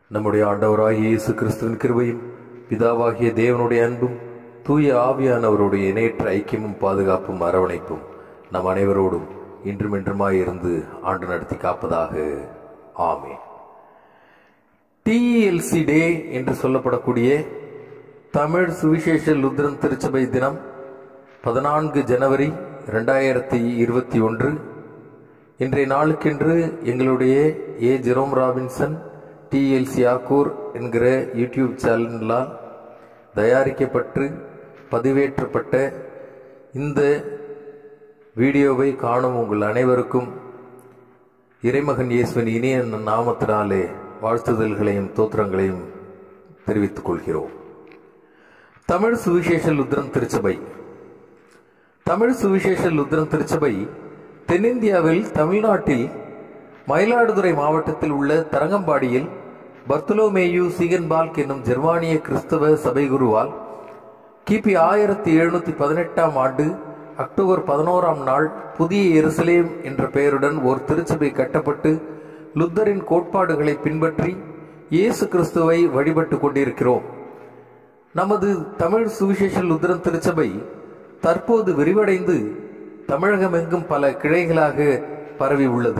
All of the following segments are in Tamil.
நம்முடைய ஆண்டவராகிய இயேசு கிறிஸ்துவின் கிருபையும் பிதாவாகிய தேவனுடைய அன்பும் தூய ஆவியானவருடைய இணையற்ற ஐக்கியமும் பாதுகாப்பும் அரவணைப்பும் நம் அனைவரோடும் இன்றும் என்றுமாய் இருந்து ஆண்டு நடத்தி காப்பதாக ஆமே டிஎல்சி டே என்று சொல்லப்படக்கூடிய தமிழ் சுவிசேஷ லுத்ரன் திருச்சபை தினம் பதினான்கு ஜனவரி ரெண்டாயிரத்தி இருபத்தி ஒன்று இன்றைய நாளுக்கென்று எங்களுடைய A Jerome Robinson TLC Akkur என்கிற யூடியூப் சேனலால் தயாரிக்கப்பட்டு பதிவேற்றப்பட்ட இந்த வீடியோவை காணும் உங்கள் அனைவருக்கும் இறைமகன் இயேசுவின் இனிய நாமத்தினாலே வாழ்த்துதல்களையும் தோத்திரங்களையும் தெரிவித்துக் கொள்கிறோம் தமிழ் சுவிசேஷ லுத்ரன் திருச்சபை தமிழ் சுவிசேஷ லுத்ரன் திருச்சபை தென்னிந்தியாவில் தமிழ்நாட்டில் மயிலாடுதுறை மாவட்டத்தில் உள்ள தரங்கம்பாடியில் பர்த்துலோமேயு சீகன்பால்க் என்னும் ஜெர்மானிய கிறிஸ்தவ சபை குருவால் கிபி ஆயிரத்தி எழுநூத்தி பதினெட்டாம் ஆண்டு அக்டோபர் பதினோராம் நாள் புதிய எருசலேம் என்ற பெயருடன் ஒரு திருச்சபை கட்டப்பட்டு லுத்தரின் கோட்பாடுகளை பின்பற்றி இயேசு கிறிஸ்துவை வழிபட்டு கொண்டிருக்கிறோம் நமது தமிழ் சுவிசேஷ லுத்தரன் திருச்சபை தற்போது விரிவடைந்து தமிழகமெங்கும் பல கிளைகளாக பரவி உள்ளது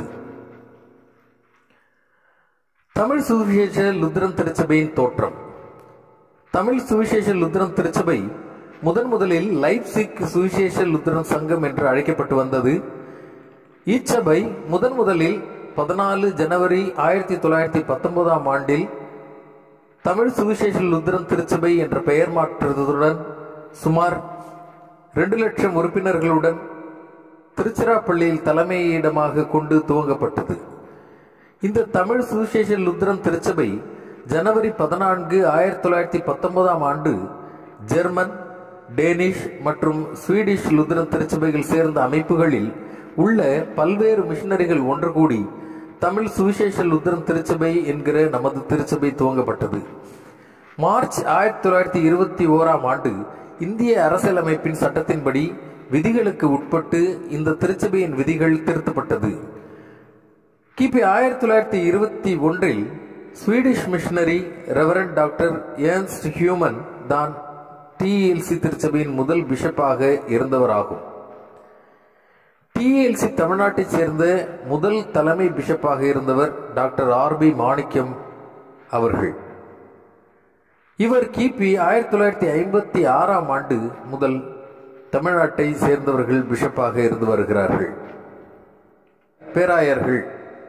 தமிழ் சுவிசேஷ லுத்ரன் திருச்சபையின் தோற்றம் தமிழ் சுவிசேஷ லுத்ரன் திருச்சபை முதன் முதலில் லைப்சிக் சுவிசேஷ லுத்ரன் சங்கம் என்று அழைக்கப்பட்டு வந்தது இச்சபை முதன் முதலில் பதினாலு ஜனவரி ஆயிரத்தி தொள்ளாயிரத்தி பத்தொன்பதாம் ஆண்டில் தமிழ் சுவிசேஷ லுத்ரன் திருச்சபை என்ற பெயர் மாற்றுவதுடன் சுமார் ரெண்டு லட்சம் உறுப்பினர்களுடன் திருச்சிராப்பள்ளியில் தலைமையிடமாக கொண்டு துவங்கப்பட்டது இந்த தமிழ் சுவிசேஷ லுத்ரன் திருச்சபை ஜனவரி பதினான்கு ஆயிரத்தி தொள்ளாயிரத்தி பத்தொன்பதாம் ஆண்டு ஜெர்மன் டேனிஷ் மற்றும் ஸ்வீடிஷ் லுத்ரன் திருச்சபைகள் சேர்ந்த அமைப்புகளில் உள்ள பல்வேறு மிஷனரிகள் ஒன்று கூடி தமிழ் சுவிசேஷ லுத்ரன் திருச்சபை என்கிற நமது திருச்சபை துவங்கப்பட்டது மார்ச் ஆயிரத்தி தொள்ளாயிரத்தி இருபத்தி ஓராம் ஆண்டு இந்திய அரசியலமைப்பின் சட்டத்தின்படி விதிகளுக்கு உட்பட்டு இந்த திருச்சபையின் விதிகள் திருத்தப்பட்டது கிபி ஆயிரத்தி தொள்ளாயிரத்தி இருபத்தி ஒன்றில் Swedish missionary reverend doctor Ernst Heuman தான் டிஎல்சி திருச்சபையின் முதல் பிஷப்பாக இருந்தவராகும் டிஎல்சி தமிழ்நாட்டைச் சேர்ந்த முதல் தலைமை பிஷப்பாக இருந்தவர் டாக்டர் ஆர் பி மாணிக்கம் அவர்கள் இவர் கிபி ஆயிரத்தி தொள்ளாயிரத்தி ஐம்பத்தி ஆறாம் ஆண்டு முதல் தமிழ்நாட்டை சேர்ந்தவர்கள் பிஷப்பாக இருந்து வருகிறார்கள் பேராயர்கள்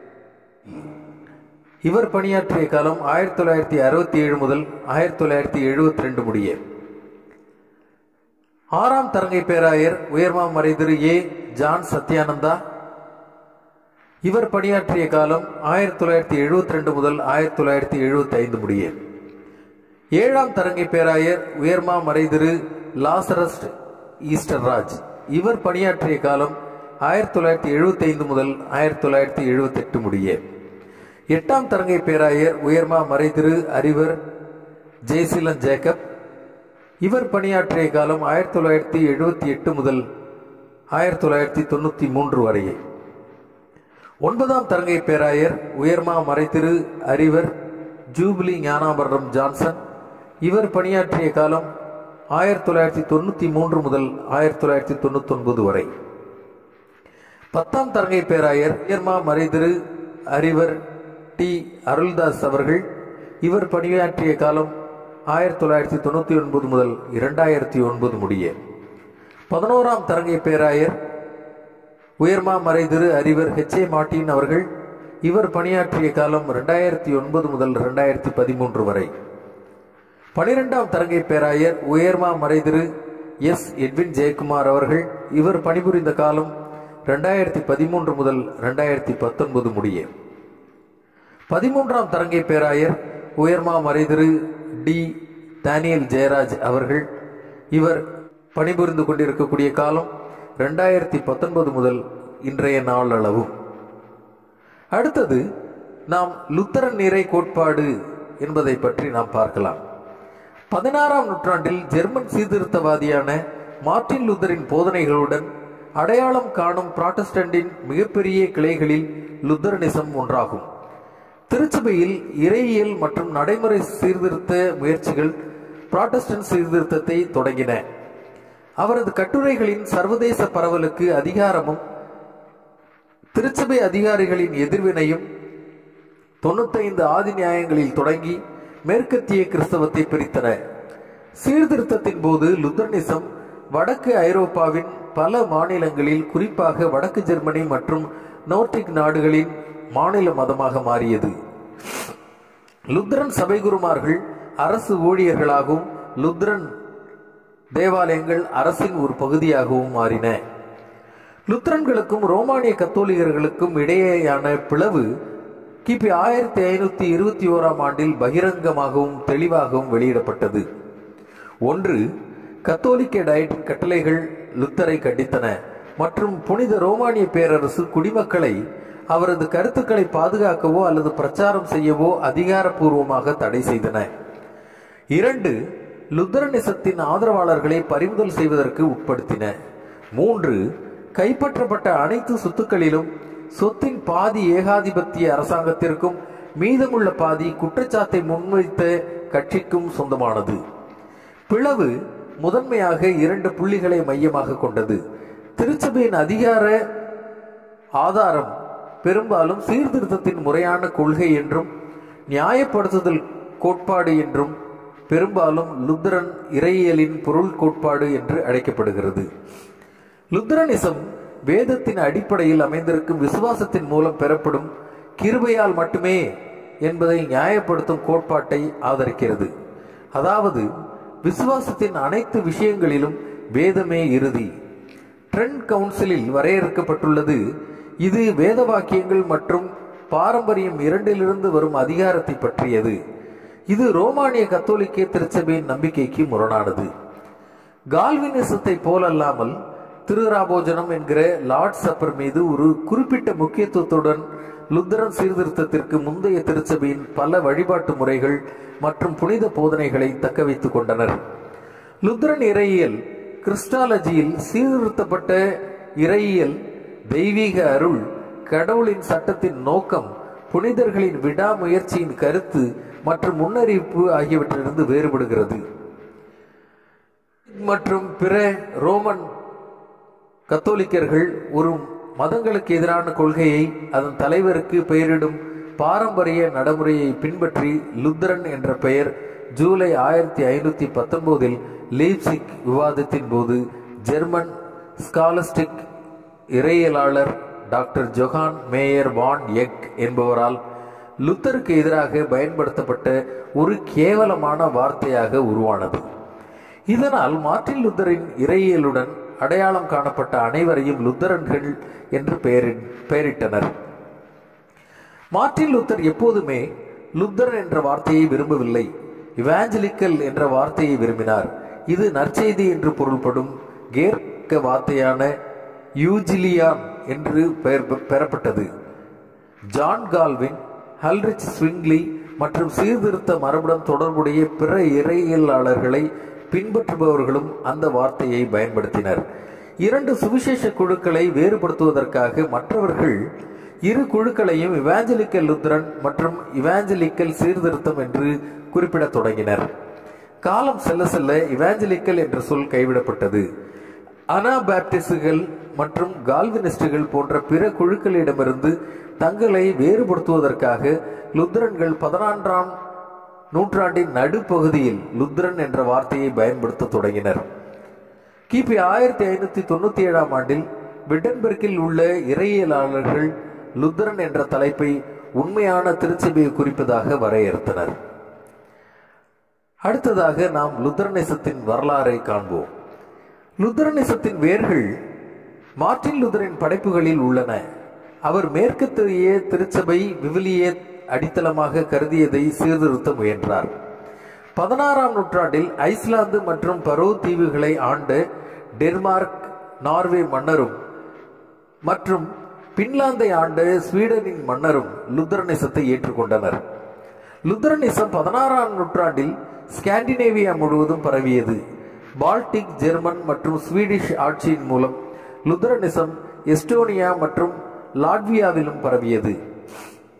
இவர் பணியாற்றிய காலம் ஆயிரத்தி தொள்ளாயிரத்தி அறுபத்தி ஏழு முதல் ஆயிரத்தி தொள்ளாயிரத்தி எழுபத்தி ரெண்டு முடிய ஆறாம் தரங்கை பேராயர் உயர்மா மறைதிரு ஏ ஜான் சத்யானந்தா இவர் பணியாற்றிய காலம் ஆயிரத்தி தொள்ளாயிரத்தி எழுபத்தி ரெண்டு முதல் ஆயிரத்தி தொள்ளாயிரத்தி எழுபத்தி ஐந்து முடிய ஏழாம் தரங்கை பேராயர் உயர்மா மறைதிரு லாசரஸ்ட் ஈஸ்டர் ராஜ் இவர் பணியாற்றிய காலம் ஆயிரத்தி தொள்ளாயிரத்தி எழுபத்தி ஐந்து முதல் ஆயிரத்தி தொள்ளாயிரத்தி எழுபத்தி எட்டு முடிய எட்டாம் தரங்கை பேராயர் உயர்மா மறைதிரு அறிவர் ஜெய்சிலன் ஜேக்கப் இவர் பணியாற்றிய காலம் ஆயிரத்தி தொள்ளாயிரத்தி எழுபத்தி எட்டு முதல் ஆயிரத்தி தொள்ளாயிரத்தி தொண்ணூத்தி மூன்று வரையே ஒன்பதாம் தரங்கை பேராயர் உயர்மா மறைதிரு அறிவர் ஜூபிலி ஞானாபரணம் ஜான்சன் இவர் பணியாற்றிய காலம் ஆயிரத்தி தொள்ளாயிரத்தி தொண்ணூத்தி மூன்று முதல் ஆயிரத்தி தொள்ளாயிரத்தி தொண்ணூத்தி ஒன்பது வரை பத்தாம் தரங்கை பேராயர் உயர்மா மறைதிரு அறிவர் டி அருள்தாஸ் அவர்கள் இவர் பணியாற்றிய காலம் ஆயிரத்தி தொள்ளாயிரத்தி தொண்ணூத்தி ஒன்பது முதல் இரண்டாயிரத்தி ஒன்பது முடிய பதினோராம் தரங்கை பேராயர் உயர்மா மறைதிரு அறிவர் ஹெச் ஏ மார்டின் அவர்கள் இவர் பணியாற்றிய காலம் இரண்டாயிரத்தி ஒன்பது முதல் இரண்டாயிரத்தி பதிமூன்று வரை பனிரெண்டாம் தரங்கை பேராயர் உயர்மா மறைதிரு எஸ் எட்வின் ஜெயக்குமார் அவர்கள் இவர் பணிபுரிந்த காலம் இரண்டாயிரத்தி பதிமூன்று முதல் இரண்டாயிரத்தி பத்தொன்பது முடிய பதிமூன்றாம் தரங்கை பேராயர் உயர்மா மறைதிரு டி தானியல் ஜெயராஜ் அவர்கள் இவர் பணிபுரிந்து கொண்டிருக்கக்கூடிய காலம் ரெண்டாயிரத்தி பத்தொன்பது முதல் இன்றைய நாள் அளவு அடுத்தது நாம் லுத்தரன் நிறை கோட்பாடு என்பதை பற்றி நாம் பார்க்கலாம் பதினாறாம் நூற்றாண்டில் ஜெர்மன் சீர்திருத்தவாதியான மார்டின் லுத்தரின் போதனைகளுடன் அடையாளம் காணும் புராட்டஸ்டண்டின் மிகப்பெரிய கிளைகளில் லுத்தரனிசம் ஒன்றாகும் திருச்சபையில் இறையியல் மற்றும் நடைமுறை சீர்திருத்த முயற்சிகள் புராட்டஸ்டன்ட் சீர்திருத்தத்தை தொடங்கின அவரது கட்டுரைகளின் சர்வதேச பரவலுக்கு அதிகாரமும் திருச்சபை அதிகாரிகளின் எதிர்வினையும் தொண்ணூத்தைந்து ஆதி நியாயங்களில் தொடங்கி மேற்கத்திய கிறிஸ்தவத்தை பிரித்தன சீர்திருத்தத்தின் போது லுத்தர்னிசம் வடக்கு ஐரோப்பாவின் பல மாநிலங்களில் குறிப்பாக வடக்கு ஜெர்மனி மற்றும் நோர்டிக் நாடுகளின் மாநில மதமாக மாறியது லுத்ரன் சபைகுருமார்கள் அரசு ஊழியர்களாகவும் லுத்ரன் தேவாலயங்கள் அரசின் ஒரு பகுதியாகவும் மாறின லுத்ரன்களுக்கும் ரோமானிய கத்தோலிகர்களுக்கும் இடையேயான பிளவு கிபி ஆயிரத்தி ஐநூத்தி இருபத்தி ஓராம் ஆண்டில் பகிரங்கமாகவும் தெளிவாகவும் வெளியிடப்பட்டது ஒன்று கத்தோலிக்க டயட்டின் கட்டளைகள் லுத்தரை கண்டித்தன மற்றும் புனித ரோமானிய பேரரசு குடிமக்களை அவரது கருத்துக்களை பாதுகாக்கவோ அல்லது பிரச்சாரம் செய்யவோ அதிகாரப்பூர்வமாக தடை செய்தன இரண்டு லுத்தரனிசத்தின் ஆதரவாளர்களை பறிமுதல் செய்வதற்கு உட்படுத்தின மூன்று கைப்பற்றப்பட்ட அனைத்து சொத்துக்களிலும் சொத்தின் பாதி ஏகாதிபத்திய அரசாங்கத்திற்கும் மீதமுள்ள பாதி குற்றச்சாட்டை முன்வைத்த கட்சிக்கும் சொந்தமானது பிளவு முதன்மையாக இரண்டு புள்ளிகளை மையமாக கொண்டது திருச்சபையின் அதிகார ஆதாரம் பெரும்பாலும் சீர்திருத்தத்தின் முறையான கொள்கை என்றும் நியாயப்படுத்துதல் கோட்பாடு என்றும் பெரும்பாலும் லுத்தரன் இறையியலின் பொருள் கோட்பாடு என்று அழைக்கப்படுகிறது லுத்தரனிசம் வேதத்தின் அடிப்படையில் அமைந்திருக்கும் விசுவாசத்தின் மூலம் பெறப்படும் கிருபையால் மட்டுமே என்பதை நியாயப்படுத்தும் கோட்பாட்டை ஆதரிக்கிறது அதாவது விசுவாசத்தின் அனைத்து விஷயங்களிலும் வேதமே இறுதி ட்ரெண்ட் கவுன்சிலில் வரையறுக்கப்பட்டுள்ளது இது வேத வாக்கியங்கள் மற்றும் பாரம்பரியம் இரண்டிலிருந்து வரும் அதிகாரத்தை பற்றியது இது ரோமானிய கத்தோலிக்க திருச்சபையின் நம்பிக்கைக்கு முரணானது கால்வினிசத்தை போலல்லாமல் திருராபோஜனம் என்கிற லார்ட் சப்பர் மீது ஒரு குறிப்பிட்ட முக்கியத்துவத்துடன் லுத்தரன் சீர்திருத்தத்திற்கு முந்தைய திருச்சபையின் பல வழிபாட்டு முறைகள் மற்றும் புனித போதனைகளை தக்க வைத்துக் கொண்டனர் லுத்தரன் இறையியல் கிறிஸ்டாலஜியில் சீர்திருத்தப்பட்ட இறையியல் தெய்வீக அருள் கடவுளின் சட்டத்தின் நோக்கம் புனிதர்களின் விடாமுயற்சியின் கருத்து மற்றும் முன்னறிவிப்பு ஆகியவற்றிலிருந்து வேறுபடுகிறது மற்றும் பிற ரோமன் கத்தோலிக்கர்கள் ஒரு மதங்களுக்கு எதிரான கொள்கையை அதன் தலைவருக்கு பெயரிடும் பாரம்பரிய நடைமுறையை பின்பற்றி லுத்தரன் என்ற பெயர் ஜூலை ஆயிரத்தி ஐநூத்தி பத்தொன்பதில் லீப்சிக் விவாதத்தின் போது ஜெர்மன் ஸ்காலஸ்டிக் இறையியலாளர் doctor Johann Maier von Eck என்பவரால் லுத்தருக்கு எதிராக பயன்படுத்தப்பட்ட ஒரு கேவலமான வார்த்தையாக உருவானது இதனால் மார்ட்டின் லுத்தரின் இறையியலுடன் அடையாளம் காணப்பட்ட அனைவரையும் லுத்தரன்கள் என்று பெயரி பெயரிட்டனர் மார்ட்டின் லுத்தர் எப்போதுமே லுத்தரன் என்ற வார்த்தையை விரும்பவில்லை இவாஞ்சலிக்கல் என்ற வார்த்தையை விரும்பினார் இது நற்செய்தி என்று பொருள்படும் கேர்க்க வார்த்தையான யூஜிலியான் என்று பெயர் பெறப்பட்டது ஜான் கால்வின் ஹல்ரிச் ஸ்விங்லி மற்றும் சீர்திருத்த மரபுடன் தொடர்புடைய பிற இறையியலாளர்களை பின்பற்றுபவர்களும் அந்த வார்த்தையை பயன்படுத்தினர் இரண்டு சுவிசேஷ குழுக்களை வேறுபடுத்துவதற்காக மற்றவர்கள் இரு குழுக்களையும் இவாஞ்சலிக்கல் லுத்ரன் மற்றும் இவாஞ்சலிக்கல் சீர்திருத்தம் என்று குறிப்பிடத் தொடங்கினர் காலம் செல்ல செல்ல இவாஞ்சலிக்கல் என்ற சொல் கைவிடப்பட்டது அனாபாப்டிஸ்டுகள் மற்றும் கால்வினிஸ்டுகள் போன்ற பிற குழுக்களிடமிருந்து தங்களை வேறுபடுத்துவதற்காக லுத்ரன்கள் பதினான்காம் நூற்றாண்டின் நடுப்பகுதியில் லுத்ரன் என்ற வார்த்தையை பயன்படுத்த தொடங்கினர் கிபி ஆயிரத்தி ஐநூத்தி தொண்ணூத்தி ஏழாம் ஆண்டில் விட்டன்பெர்க்கில் உள்ள இறையியலாளர்கள் லுத்தரன் என்ற தலைப்பை உண்மையான திருச்சபையை குறிப்பதாக வரையறுத்தனர் அடுத்ததாக நாம் லுத்தரனிசத்தின் வரலாறை காண்போம் லுத்தரனிசத்தின் வேர்கள் மார்ட்டின் லுத்தரின் படைப்புகளில் உள்ளன அவர் மேற்கத்திய திருச்சபை விவிலிய அடித்தளமாக கருதியதை சீர்திருத்த முயன்றார் பதினாறாம் நூற்றாண்டில் ஐஸ்லாந்து மற்றும் பரோ தீவுகளை ஆண்ட டென்மார்க் நார்வே மன்னரும் மற்றும் பின்லாந்தை ஆண்ட ஸ்வீடனின் மன்னரும் லுத்தரனிசத்தை ஏற்றுக்கொண்டனர் லுத்தரனிசம் பதினாறாம் நூற்றாண்டில் ஸ்காண்டினேவியா முழுவதும் பரவியது பால்டிக் ஜெர்மன் மற்றும் ஸ்வீடிஷ் ஆட்சியின் மூலம் லுத்தரனிசம் எஸ்டோனியா மற்றும் லாட்வியாவிலும் பரவியது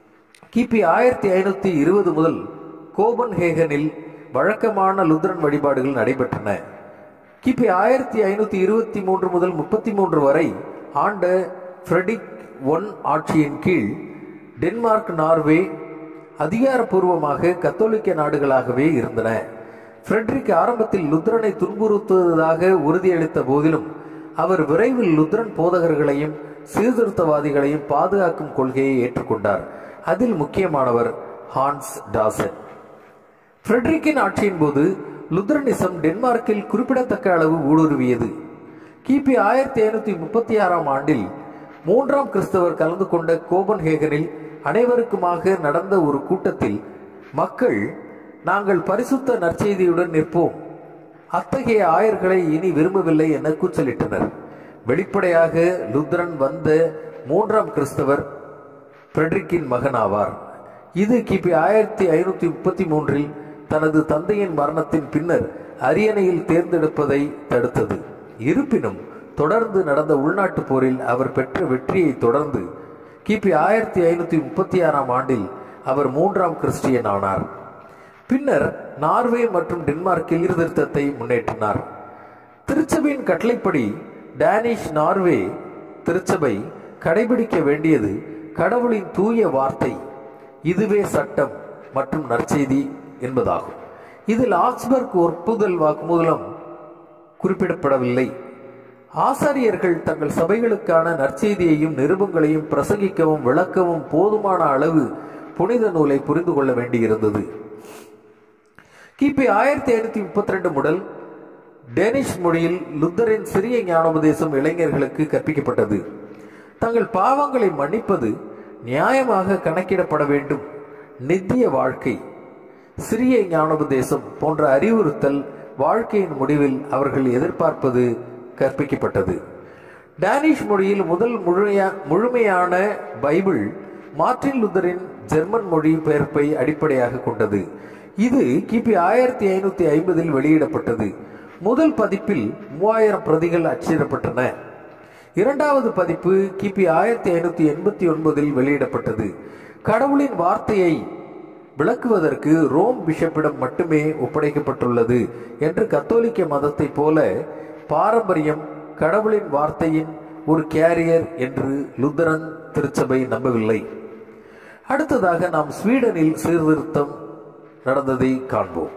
கிபி ஆயிரத்தி ஐநூத்தி இருபது முதல் கோபன்ஹேகனில் வழக்கமான லுத்ரன் வழிபாடுகள் நடைபெற்றன கிபி ஆயிரத்தி ஐநூத்தி இருபத்தி மூன்று முதல் முப்பத்தி மூன்று வரை ஆண்ட ஃப்ரெடிக் ஒன் ஆட்சியின் கீழ் டென்மார்க் நார்வே அதிகாரப்பூர்வமாக கத்தோலிக்க நாடுகளாகவே இருந்தன ஃப்ரெட்ரிக் ஆரம்பத்தில் லுத்ரனை துன்புறுத்துவதாக உறுதியளித்த போதிலும் அவர் விரைவில் லுத்ரன் போதகர்களையும் சீர்திருத்தவாதிகளையும் பாதுகாக்கும் கொள்கையை ஏற்றுக்கொண்டார் அதில் முக்கியமானவர் ஹான்ஸ் டாசன் ஃப்ரெட்ரிக்கின் ஆட்சியின் போது லுத்ரனிசம் டென்மார்க்கில் குறிப்பிடத்தக்க அளவு ஊடுருவியது கிபி ஆயிரத்தி ஐநூத்தி முப்பத்தி ஆறாம் ஆண்டில் மூன்றாம் கிறிஸ்தவர் கலந்து கொண்ட கோபன்ஹேகனில் அனைவருக்குமாக நடந்த ஒரு கூட்டத்தில் மக்கள் நாங்கள் பரிசுத்த நற்செய்தியுடன் நிற்போம் அத்தகைய ஆயர்களை இனி விரும்பவில்லை என கூச்சலிட்டனர் வெளிப்படையாக லுத்ரன் வந்த மூன்றாம் கிறிஸ்தவர் ஃப்ரெட்ரிக்கின் மகனாவார் இது கிபி ஆயிரத்தி ஐநூத்தி முப்பத்தி மூன்றில் தனது தந்தையின் மரணத்தின் பின்னர் அரியணையில் தேர்ந்தெடுப்பதை தடுத்தது இருப்பினும் தொடர்ந்து நடந்த உள்நாட்டு போரில் அவர் பெற்ற வெற்றியை தொடர்ந்து கிபி ஆயிரத்தி ஐநூத்தி முப்பத்தி ஆறாம் ஆண்டில் அவர் மூன்றாம் கிறிஸ்டியன் ஆனார் பின்னர் நார்வே மற்றும் டென்மார்க்கில் சீர்திருத்தத்தை முன்னேற்றினார் திருச்சபையின் கட்டளைப்படி டேனிஷ் நார்வே திருச்சபை கடைபிடிக்க வேண்டியது கடவுளின் தூய வார்த்தை இதுவே சட்டம் மற்றும் நற்செய்தி என்பதாகும் இதில் ஆக்ஸ்பர்க் ஒப்புதல் வாக்குமூலம் குறிப்பிடப்படவில்லை ஆசாரியர்கள் தங்கள் சபைகளுக்கான நற்செய்தியையும் நிருபங்களையும் பிரசங்கிக்கவும் விளக்கவும் போதுமான அளவு புனித நூலை புரிந்து கொள்ள வேண்டியிருந்தது கிபி ஆயிரத்தி ஐநூத்தி முப்பத்தி ரெண்டு முதல் டேனிஷ் மொழியில் லுத்தரின் சிறிய ஞானோபதேசம் இளைஞர்களுக்கு கற்பிக்கப்பட்டது தங்கள் பாவங்களை மன்னிப்பது நியாயமாக கணக்கிடப்பட வேண்டும் நித்திய வாழ்க்கை சிறிய ஞானோபதேசம் போன்ற அறிவுறுத்தல் வாழ்க்கையின் முடிவில் அவர்கள் எதிர்பார்ப்பது கற்பிக்கப்பட்டது டேனிஷ் மொழியில் முதல் முழுமையா முழுமையான பைபிள் மார்ட்டின் லுத்தரின் ஜெர்மன் மொழி பெயர்ப்பை அடிப்படையாக கொண்டது இது கிபி ஆயிரத்தி ஐநூத்தி ஐம்பதில் வெளியிடப்பட்டது முதல் பதிப்பில் மூவாயிரம் பிரதிகள் அச்சிடப்பட்டன இரண்டாவது பதிப்பு கிபி ஆயிரத்தி ஐநூத்தி எண்பத்தி ஒன்பதில் வெளியிடப்பட்டது கடவுளின் வார்த்தையை விளக்குவதற்கு ரோம் பிஷப்பிடம் மட்டுமே ஒப்படைக்கப்பட்டுள்ளது என்று கத்தோலிக்க மதத்தைப் போல பாரம்பரியம் கடவுளின் வார்த்தையின் ஒரு கேரியர் என்று லுத்தரன் திருச்சபை நம்பவில்லை அடுத்ததாக நாம் ஸ்வீடனில் சீர்திருத்தம் நடந்ததை காண்போம்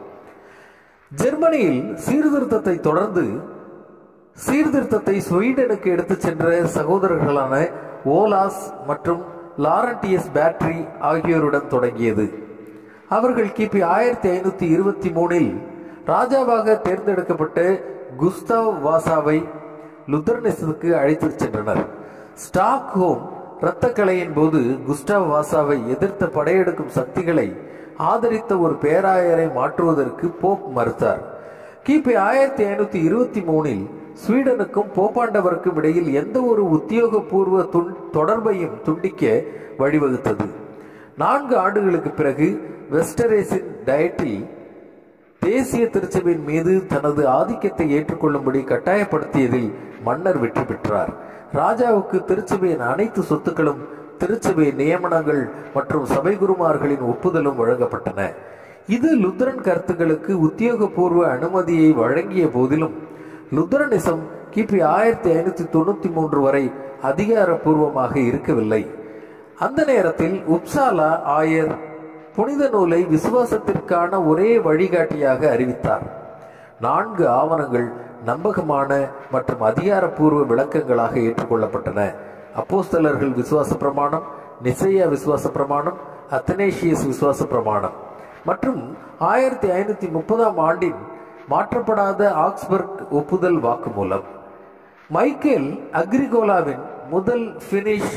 ஜெர்மனியில் சீர்திருத்தத்தை தொடர்ந்து சீர்திருத்தத்தை ஸ்வீடனுக்கு எடுத்துச் சென்ற சகோதரர்களான ஓலாஸ் மற்றும் லாரண்டியஸ் பேட்டரி ஆகியோருடன் தொடங்கியது அவர்கள் கிபி ஆயிரத்தி ஐநூத்தி இருபத்தி மூணில் ராஜாவாக தேர்ந்தெடுக்கப்பட்ட குஸ்தாவ் வாசாவை லுத்தர்னிசத்துக்கு அழைத்துச் சென்றனர் ஸ்டாக்ஹோம் இரத்தக்கலையின் போது குஸ்டாவ் வாசாவை எதிர்த்த படையெடுக்கும் சக்திகளை ஆதரித்த ஒரு பேராயரை மாற்றுவதற்கு போப் மறுத்தார் கிபி ஆயிரத்தி ஐநூத்தி இருபத்தி மூணில் ஸ்வீடனுக்கும் போப்பாண்டவருக்கும் இடையில் எந்த ஒரு உத்தியோகபூர்வ துண் தொடர்பையும் துண்டிக்க வழிவகுத்தது நான்கு ஆண்டுகளுக்கு பிறகு வெஸ்டரேஸின் டயட்டில் தேசிய திருச்சபையின் மீது தனது ஆதிக்கத்தை ஏற்றுக்கொள்ளும்படி கட்டாயப்படுத்தியதில் மன்னர் வெற்றி பெற்றார் ராஜாவுக்கு திருச்சபையின் அனைத்து சொத்துக்களும் திருச்சபை நியமனங்கள் மற்றும் சபை குருமார்களின் ஒப்புதலும் வழங்கப்பட்டன இது லுத்தரன் கருத்துக்களுக்கு உத்தியோகபூர்வ அனுமதியை வழங்கிய போதிலும் லுத்தரனிசம் கிபி ஆயிரத்தி ஐநூத்தி தொண்ணூத்தி மூன்று வரை அதிகாரப்பூர்வமாக இருக்கவில்லை அந்த நேரத்தில் உப்சாலா ஆயர் புனித நூலை விசுவாசத்திற்கான ஒரே வழிகாட்டியாக அறிவித்தார் நான்கு ஆவணங்கள் நம்பகமான மற்றும் அதிகாரப்பூர்வ விளக்கங்களாக ஏற்றுக்கொள்ளப்பட்டன அப்போஸ்தலர்கள் விசுவாச பிரமாணம் நிசையா விசுவாச பிரமாணம் அத்தனேஷியஸ் விசுவாச பிரமாணம் மற்றும் ஆயிரத்தி ஐநூத்தி முப்பதாம் ஆண்டின் மாற்றப்படாத ஆக்ஸ்பர்க் ஒப்புதல் வாக்குமூலம் மைக்கேல் அக்ரிகோலாவின் முதல் பினிஷ்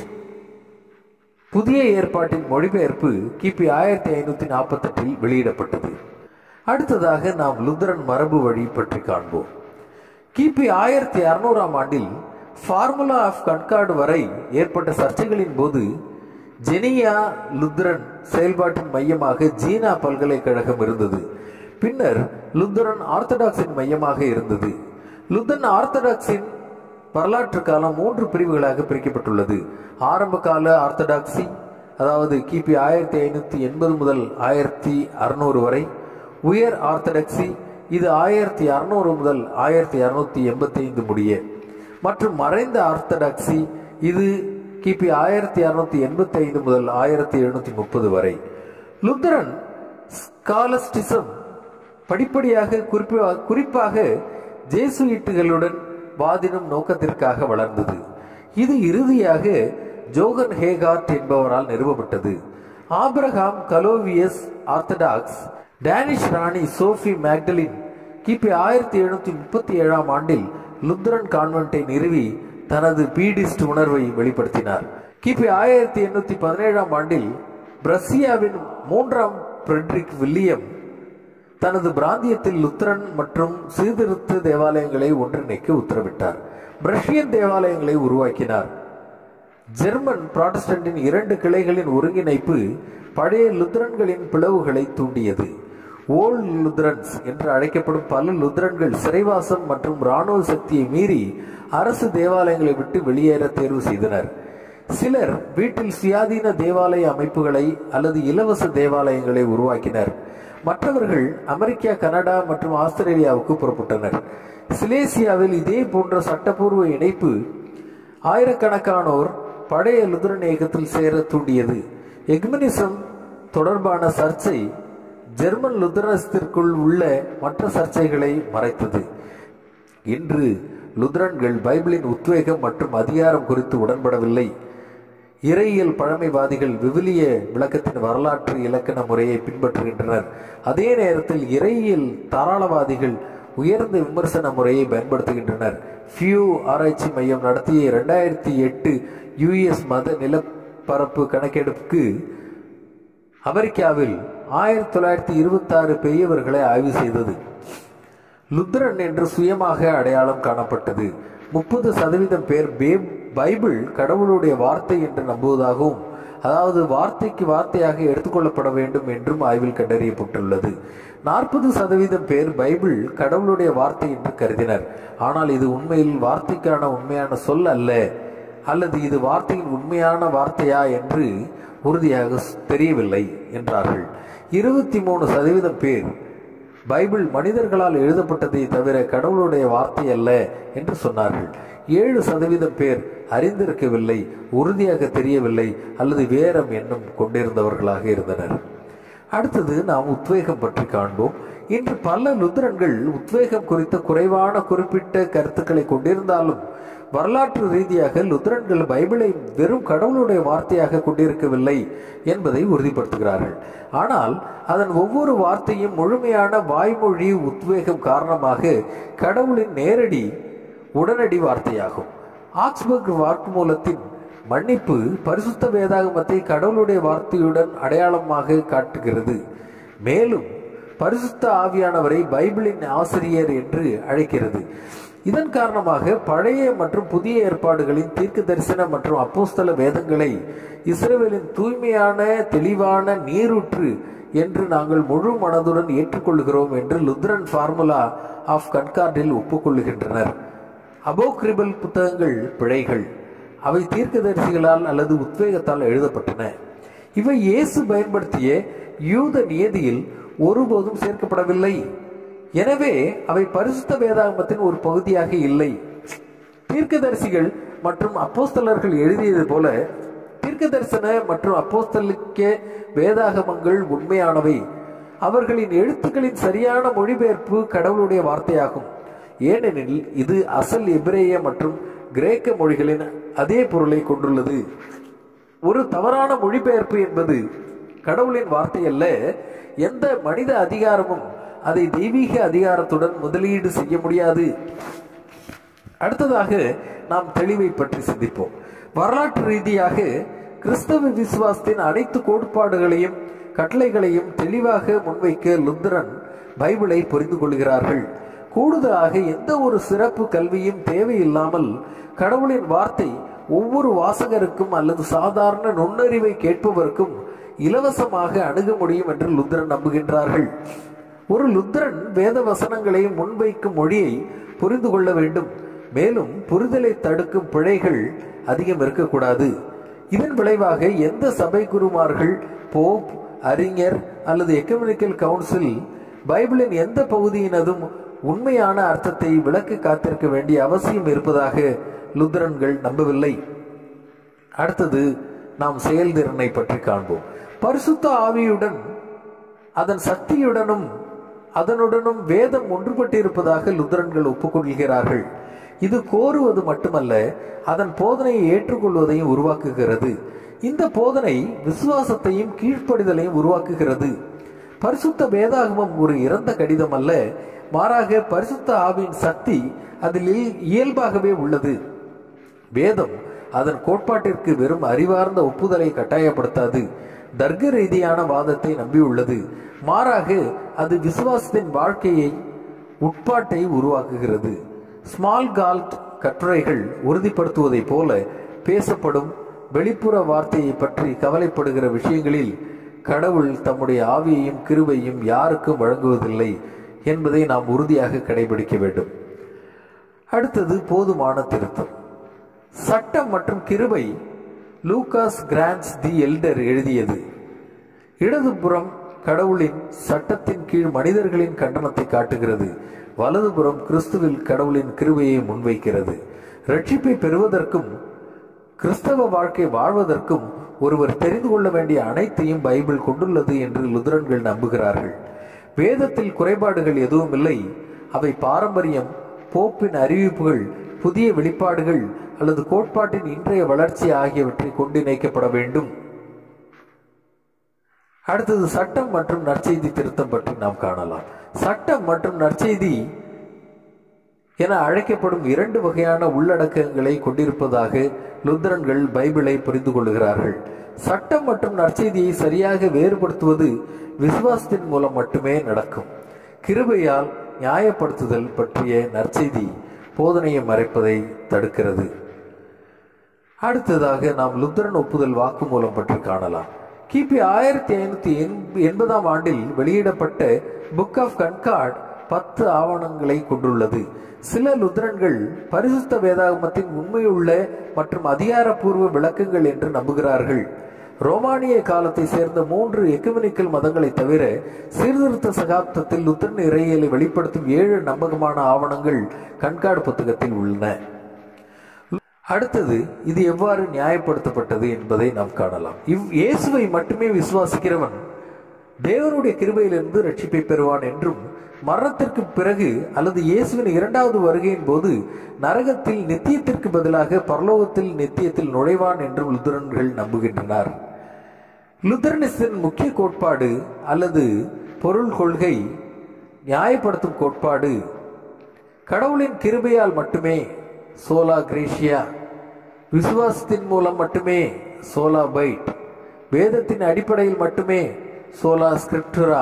புதிய ஏற்பாட்டின் மொழிபெயர்ப்பு கிபி ஆயிரத்தி ஐநூத்தி நாற்பத்தி எட்டில் வெளியிடப்பட்டது அடுத்ததாக நாம் லுத்தரன் மரபு வழி பற்றி காண்போம் கிபி ஆயிரத்தி அறுநூறாம் ஆண்டில் ஃபார்முலா ஆஃப் கண்கார்டு வரை ஏற்பட்ட சர்ச்சைகளின் போது ஜெனியா லுத்தரன் செயல்பாட்டின் மையமாக ஜீனா பல்கலைக்கழகம் இருந்தது பின்னர் லுத்தரன் ஆர்த்தடாக்ஸின் மையமாக இருந்தது லுத்தரன் ஆர்த்தடாக்ஸின் வரலாற்று காலம் மூன்று பிரிவுகளாக பிரிக்கப்பட்டுள்ளது ஆரம்ப கால ஆர்த்தடாக்சி அதாவது கிபி ஆயிரத்தி ஐநூத்தி எண்பது முதல் ஆயிரத்தி அறுநூறு வரை உயர் ஆர்த்தடாக்சி இது ஆயிரத்தி அறுநூறு முதல் ஆயிரத்தி அறுநூத்தி எண்பத்தி ஐந்து முடிய மற்றும் மறைந்த ஆர்த்தடாக்சி இது கிபி ஆயிரத்தி அறுநூத்தி எண்பத்தி ஐந்து முதல் ஆயிரத்தி எழுநூத்தி முப்பது வரை லுத்தரன் ஸ்காலஸ்டிசம் படிப்படியாக குறிப்பா- குறிப்பாக ஜேசுயிட்டுகளுடன் வாதிடும் நோக்கத்திற்காக வளர்ந்தது இது இறுதியாக ஜோகன் ஹேகார்ட் என்பவரால் நிறுவப்பட்டது ஆபிரகாம் கலோவியஸ் ஆர்த்தடாக்ஸ் டேனிஷ் ராணி சோஃபி மேக்டலின் கிபி ஆயிரத்தி எழுநூத்தி முப்பத்தி ஏழாம் ஆண்டில் லுத்ரன் கான்வென்ட்டை நிறுவி தனது பீடிஸ்ட் உணர்வை வெளிப்படுத்தினார் கிபி ஆயிரத்தி எண்ணூத்தி பதினேழாம் ஆண்டில் பிரசியாவின் மூன்றாம் பிரெட்ரிக் வில்லியம் தனது பிராந்தியத்தில் லுத்தரன் மற்றும் சீர்திருத்த தேவாலயங்களை ஒன்றிணைக்க உத்தரவிட்டார் பிரஷியன் தேவாலயங்களை உருவாக்கினார் ஜெர்மன் புராட்டஸ்டன்டின் இரண்டு கிளைகளின் ஒருங்கிணைப்பு பழைய லுத்தரன்களின் பிளவுகளை தூண்டியது ஓல்ட் லுத்தரன்ஸ் என்று அழைக்கப்படும் பல லுத்தரன்கள் சிறைவாசம் மற்றும் இராணுவ சக்தியை மீறி அரசு தேவாலயங்களை விட்டு வெளியேற தேர்வு செய்தனர் சிலர் வீட்டில் சுயாதீன தேவாலய அமைப்புகளை அல்லது இலவச தேவாலயங்களை உருவாக்கினர் மற்றவர்கள் அமெரிக்கா கனடா மற்றும் ஆஸ்திரேலியாவுக்கு புறப்பட்டனர் சிலேசியாவில் இதே போன்ற சட்டப்பூர்வ இணைப்பு ஆயிரக்கணக்கானோர் பழைய லுத்ரன் இயக்கத்தில் சேர தூண்டியது எக்மினிசம் தொடர்பான சர்ச்சை ஜெர்மன் லுத்தரனத்திற்குள் உள்ள மற்ற சர்ச்சைகளை மறைத்தது இன்று லுத்ரன்கள் பைபிளின் உத்வேகம் மற்றும் அதிகாரம் குறித்து உடன்படவில்லை இறையியல் பழமைவாதிகள் விவிலிய விளக்கத்தின் வரலாற்று இலக்கண முறையை பின்பற்றுகின்றனர் அதே நேரத்தில் இறையியல் தாராளவாதிகள் உயர்ந்த விமர்சன முறையை பயன்படுத்துகின்றனர் ஃபியூ ஆராய்ச்சி மையம் நடத்திய இரண்டாயிரத்தி எட்டு யுஎஸ் மத நிலப்பரப்பு கணக்கெடுப்புக்கு அமெரிக்காவில் ஆயிரத்தி தொள்ளாயிரத்தி இருபத்தி ஆறு பெரியவர்களை ஆய்வு செய்தது லுத்ரன் என்று சுயமாக அடையாளம் காணப்பட்டது முப்பது சதவீதம் பேர் பே- பைபிள் கடவுளுடைய வார்த்தை என்று நம்புவதாகவும் அதாவது வார்த்தைக்கு வார்த்தையாக எடுத்துக்கொள்ளப்பட வேண்டும் என்றும் ஆய்வில் கண்டறியப்பட்டுள்ளது நாற்பது சதவீதம் பேர் பைபிள் கடவுளுடைய வார்த்தை என்று கருதினர் ஆனால் இது உண்மையில் வார்த்தைக்கான உண்மையான சொல் அல்ல அல்லது இது வார்த்தையின் உண்மையான வார்த்தையா என்று உறுதியாக ஸ்- தெரியவில்லை என்றார்கள் இருபத்தி மூணு சதவீதம் பேர் பைபிள் மனிதர்களால் எழுதப்பட்டதை தவிர கடவுளுடைய வார்த்தை அல்ல என்று சொன்னார்கள் ஏழு சதவீதம் பேர் அறிந்திருக்கவில்லை உறுதியாக தெரியவில்லை அல்லது வேறம் எண்ணம் கொண்டிருந்தவர்களாக இருந்தனர் அடுத்தது நாம் உத்வேகம் பற்றி காண்போம் இன்று பல லுத்தரன்கள் உத்வேகம் குறித்த குறைவான குறிப்பிட்ட கருத்துக்களை கொண்டிருந்தாலும் வரலாற்று ரீதியாக லுத்தரன்கள் பைபிளை வெறும் கடவுளுடைய வார்த்தையாக கொண்டிருக்கவில்லை என்பதை உறுதிப்படுத்துகிறார்கள் ஆனால் அதன் ஒவ்வொரு வார்த்தையும் முழுமையான வாய்மொழி உத்வேகம் காரணமாக கடவுளின் நேரடி உடனடி வார்த்தையாகும் ஆக்ஸ்பர்க் வாக்குமூலத்தின் மன்னிப்பு பரிசுத்த வேதாகமத்தை கடவுளுடைய வார்த்தையுடன் அடையாளமாக காட்டுகிறது மேலும் பரிசுத்த ஆவியானவரை பைபிளின் ஆசிரியர் என்று அழைக்கிறது இதன் காரணமாக பழைய மற்றும் புதிய ஏற்பாடுகளின் தீர்க்க தரிசன மற்றும் அப்போஸ்தல வேதங்களை இஸ்ரேலின் தூய்மையான தெளிவான நீரூற்று என்று நாங்கள் முழு மனதுடன் ஏற்றுக்கொள்கிறோம் என்று லுத்ரன் ஃபார்முலா ஆஃப் கன்கார்டில் ஒப்புக்கொள்ளுகின்றனர் அபோக்ரிபல் புத்தகங்கள் பிழைகள் அவை தீர்க்கதரிசிகளால் அல்லது உத்வேகத்தால் எழுதப்பட்டன இவை இயேசு பயன்படுத்திய யூத நியதியில் ஒருபோதும் சேர்க்கப்படவில்லை எனவே அவை பரிசுத்த வேதாகமத்தின் ஒரு பகுதியாக இல்லை தீர்க்கதரிசிகள் மற்றும் அப்போஸ்தலர்கள் எழுதியது போல தீர்க்க தரிசன மற்றும் அப்போஸ்தலிக்க வேதாகமங்கள் உண்மையானவை அவர்களின் எழுத்துக்களின் சரியான மொழிபெயர்ப்பு கடவுளுடைய வார்த்தையாகும் ஏனெனில் இது அசல் எபிரேய மற்றும் கிரேக்க மொழிகளின் அதே பொருளை கொண்டுள்ளது ஒரு தவறான மொழிபெயர்ப்பு என்பது கடவுளின் வார்த்தை அல்ல எந்த மனித அதிகாரமும் அதை தெய்வீக அதிகாரத்துடன் முதலீடு செய்ய முடியாது அடுத்ததாக நாம் தெளிவை பற்றி சிந்திப்போம் வரலாற்று ரீதியாக கிறிஸ்தவ விசுவாசத்தின் அனைத்து கோட்பாடுகளையும் கட்டளைகளையும் தெளிவாக முன்வைக்க லுத்தரன் பைபிளை புரிந்து கொள்கிறார்கள் கூடுதலாக எந்த ஒரு சிறப்பு கல்வியும் தேவையில்லாமல் கடவுளின் வார்த்தை ஒவ்வொரு வாசகருக்கும் அல்லது சாதாரண நுண்ணறிவை கேட்பவருக்கும் இலவசமாக அணுக முடியும் என்று லுத்தரன் நம்புகின்றார்கள் ஒரு லுத்தரன் வேத வசனங்களை முன்வைக்கும் மொழியை புரிந்து கொள்ள வேண்டும் மேலும் புரிதலை தடுக்கும் பிழைகள் அதிகம் இருக்கக்கூடாது இதன் விளைவாக எந்த சபை குருமார்கள் போப் அறிஞர் அல்லது எக்கமெனிக்கல் கவுன்சில் பைபிளின் எந்த பகுதியினதும் உண்மையான அர்த்தத்தை விளக்க காத்திருக்க வேண்டிய அவசியம் இருப்பதாக லுத்தரன்கள் நம்பவில்லை அடுத்தது நாம் செயல்திறனை பற்றி காண்போம் பரிசுத்த ஆவியுடன் அதன் சக்தியுடனும் அதனுடனும் வேதம் ஒன்றுபட்டு இருப்பதாக லுத்தரன்கள் ஒப்புக்கொள்கிறார்கள் இது கோருவது மட்டுமல்ல அதன் போதனையை ஏற்றுக்கொள்வதையும் உருவாக்குகிறது இந்த போதனை விசுவாசத்தையும் கீழ்ப்படிதலையும் உருவாக்குகிறது பரிசுத்த வேதாகமம் ஒரு இறந்த கடிதம் அல்ல மாறாக பரிசுத்த ஆவியின் சக்தி அதில் இயல்பாகவே உள்ளது வேதம் அதன் கோட்பாட்டிற்கு வெறும் அறிவார்ந்த ஒப்புதலை கட்டாயப்படுத்தாது தர்க்க ரீதியான வாதத்தை நம்பியுள்ளது மாறாக அது விசுவாசத்தின் வாழ்க்கையை உட்பாட்டை உருவாக்குகிறது ஸ்மால் கால்ட் கட்டுரைகள் உறுதிப்படுத்துவதைப் போல பேசப்படும் வெளிப்புற வார்த்தையை பற்றி கவலைப்படுகிற விஷயங்களில் கடவுள் தம்முடைய ஆவியையும் கிருபையும் யாருக்கும் வழங்குவதில்லை என்பதை நாம் உறுதியாக கடைபிடிக்க வேண்டும் அடுத்தது போதுமான திருத்தம் சட்டம் மற்றும் கிருபை லூகாஸ் கிரான்ஸ் தி எல்டர் எழுதியது இடதுபுறம் கடவுளின் சட்டத்தின் கீழ் மனிதர்களின் கண்டனத்தை காட்டுகிறது வலதுபுறம் கிறிஸ்துவில் கடவுளின் கிருபையை முன்வைக்கிறது ரட்சிப்பை பெறுவதற்கும் கிறிஸ்தவ வாழ்க்கை வாழ்வதற்கும் ஒருவர் தெரிந்து கொள்ள வேண்டிய அனைத்தையும் பைபிள் கொண்டுள்ளது என்று லுதரன்கள் நம்புகிறார்கள் வேதத்தில் குறைபாடுகள் எதுவும் இல்லை அவை பாரம்பரியம் போப்பின் அறிவிப்புகள் புதிய வெளிப்பாடுகள் அல்லது கோட்பாட்டின் இன்றைய வளர்ச்சி ஆகியவற்றை கொண்டு இணைக்கப்பட வேண்டும் அடுத்தது சட்டம் மற்றும் நற்செய்தி திருத்தம் பற்றி நாம் காணலாம் சட்டம் மற்றும் நற்செய்தி என அழைக்கப்படும் இரண்டு வகையான உள்ளடக்கங்களை கொண்டிருப்பதாக லுத்தரன்கள் பைபிளை புரிந்து கொள்கிறார்கள் சட்டம் மற்றும் நற்செய்தியை சரியாக வேறுபடுத்துவது விசுவாசத்தின் மூலம் மட்டுமே நடக்கும் கிருபையால் நியாயப்படுத்துதல் பற்றிய நற்செய்தி போதனையை மறைப்பதை தடுக்கிறது அடுத்ததாக நாம் லுத்தரன் ஒப்புதல் வாக்குமூலம் பற்றி காணலாம் கிபி ஆயிரத்தி ஐநூத்தி எண்பதாம் ஆண்டில் வெளியிடப்பட்ட புக் ஆஃப் கன்கார்ட் பத்து ஆவணங்களை கொண்டுள்ளது சில லுத்ரன்கள் பரிசுத்த வேதாகமத்தின் உண்மையுள்ள மற்றும் அதிகாரப்பூர்வ விளக்கங்கள் என்று நம்புகிறார்கள் ரோமானிய காலத்தை சேர்ந்த மூன்று எக்குமெனிக்கல் மதங்களை தவிர சீர்திருத்த சகாப்தத்தில் லுத்தரன் இறையியலை வெளிப்படுத்தும் ஏழு நம்பகமான ஆவணங்கள் கண்காடு புத்தகத்தில் உள்ளன அடுத்தது இது எவ்வாறு நியாயப்படுத்தப்பட்டது என்பதை நாம் காணலாம் இவ் இயேசுவை மட்டுமே விசுவாசிக்கிறவன் தேவனுடைய கிருபையிலிருந்து ரட்சிப்பை பெறுவான் என்றும் மரணத்திற்கு பிறகு அல்லது இயேசுவின் இரண்டாவது வருகையின் போது நரகத்தில் நித்தியத்திற்கு பதிலாக பரலோகத்தில் நித்தியத்தில் நுழைவான் என்றும் லுத்தரன்கள் நம்புகின்றனர் லுத்தரனிசத்தின் முக்கிய கோட்பாடு அல்லது பொருள் கொள்கை நியாயப்படுத்தும் கோட்பாடு கடவுளின் கிருபையால் மட்டுமே சோலா கிரேஷியா விசுவாசத்தின் மூலம் மட்டுமே சோலா பைட் வேதத்தின் அடிப்படையில் மட்டுமே சோலா ஸ்கிரிப்டுரா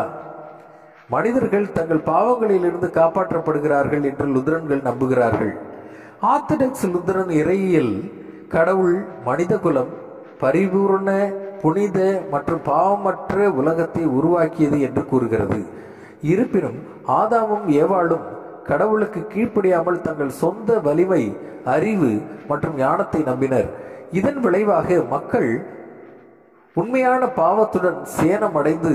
மனிதர்கள் தங்கள் பாவங்களிலிருந்து காப்பாற்றப்படுகிறார்கள் என்று லுத்ரன்கள் நம்புகிறார்கள் ஆர்த்தடாக்ஸ் லுத்ரன் இறையியல் கடவுள் மனிதகுலம் பரிபூர்ண புனித மற்றும் பாவமற்ற உலகத்தை உருவாக்கியது என்று கூறுகிறது இருப்பினும் ஆதாமும் ஏவாளும் கடவுளுக்கு கீழ்ப்படியாமல் தங்கள் சொந்த வலிமை அறிவு மற்றும் ஞானத்தை நம்பினர் இதன் விளைவாக மக்கள் உண்மையான பாவத்துடன் சேனமடைந்து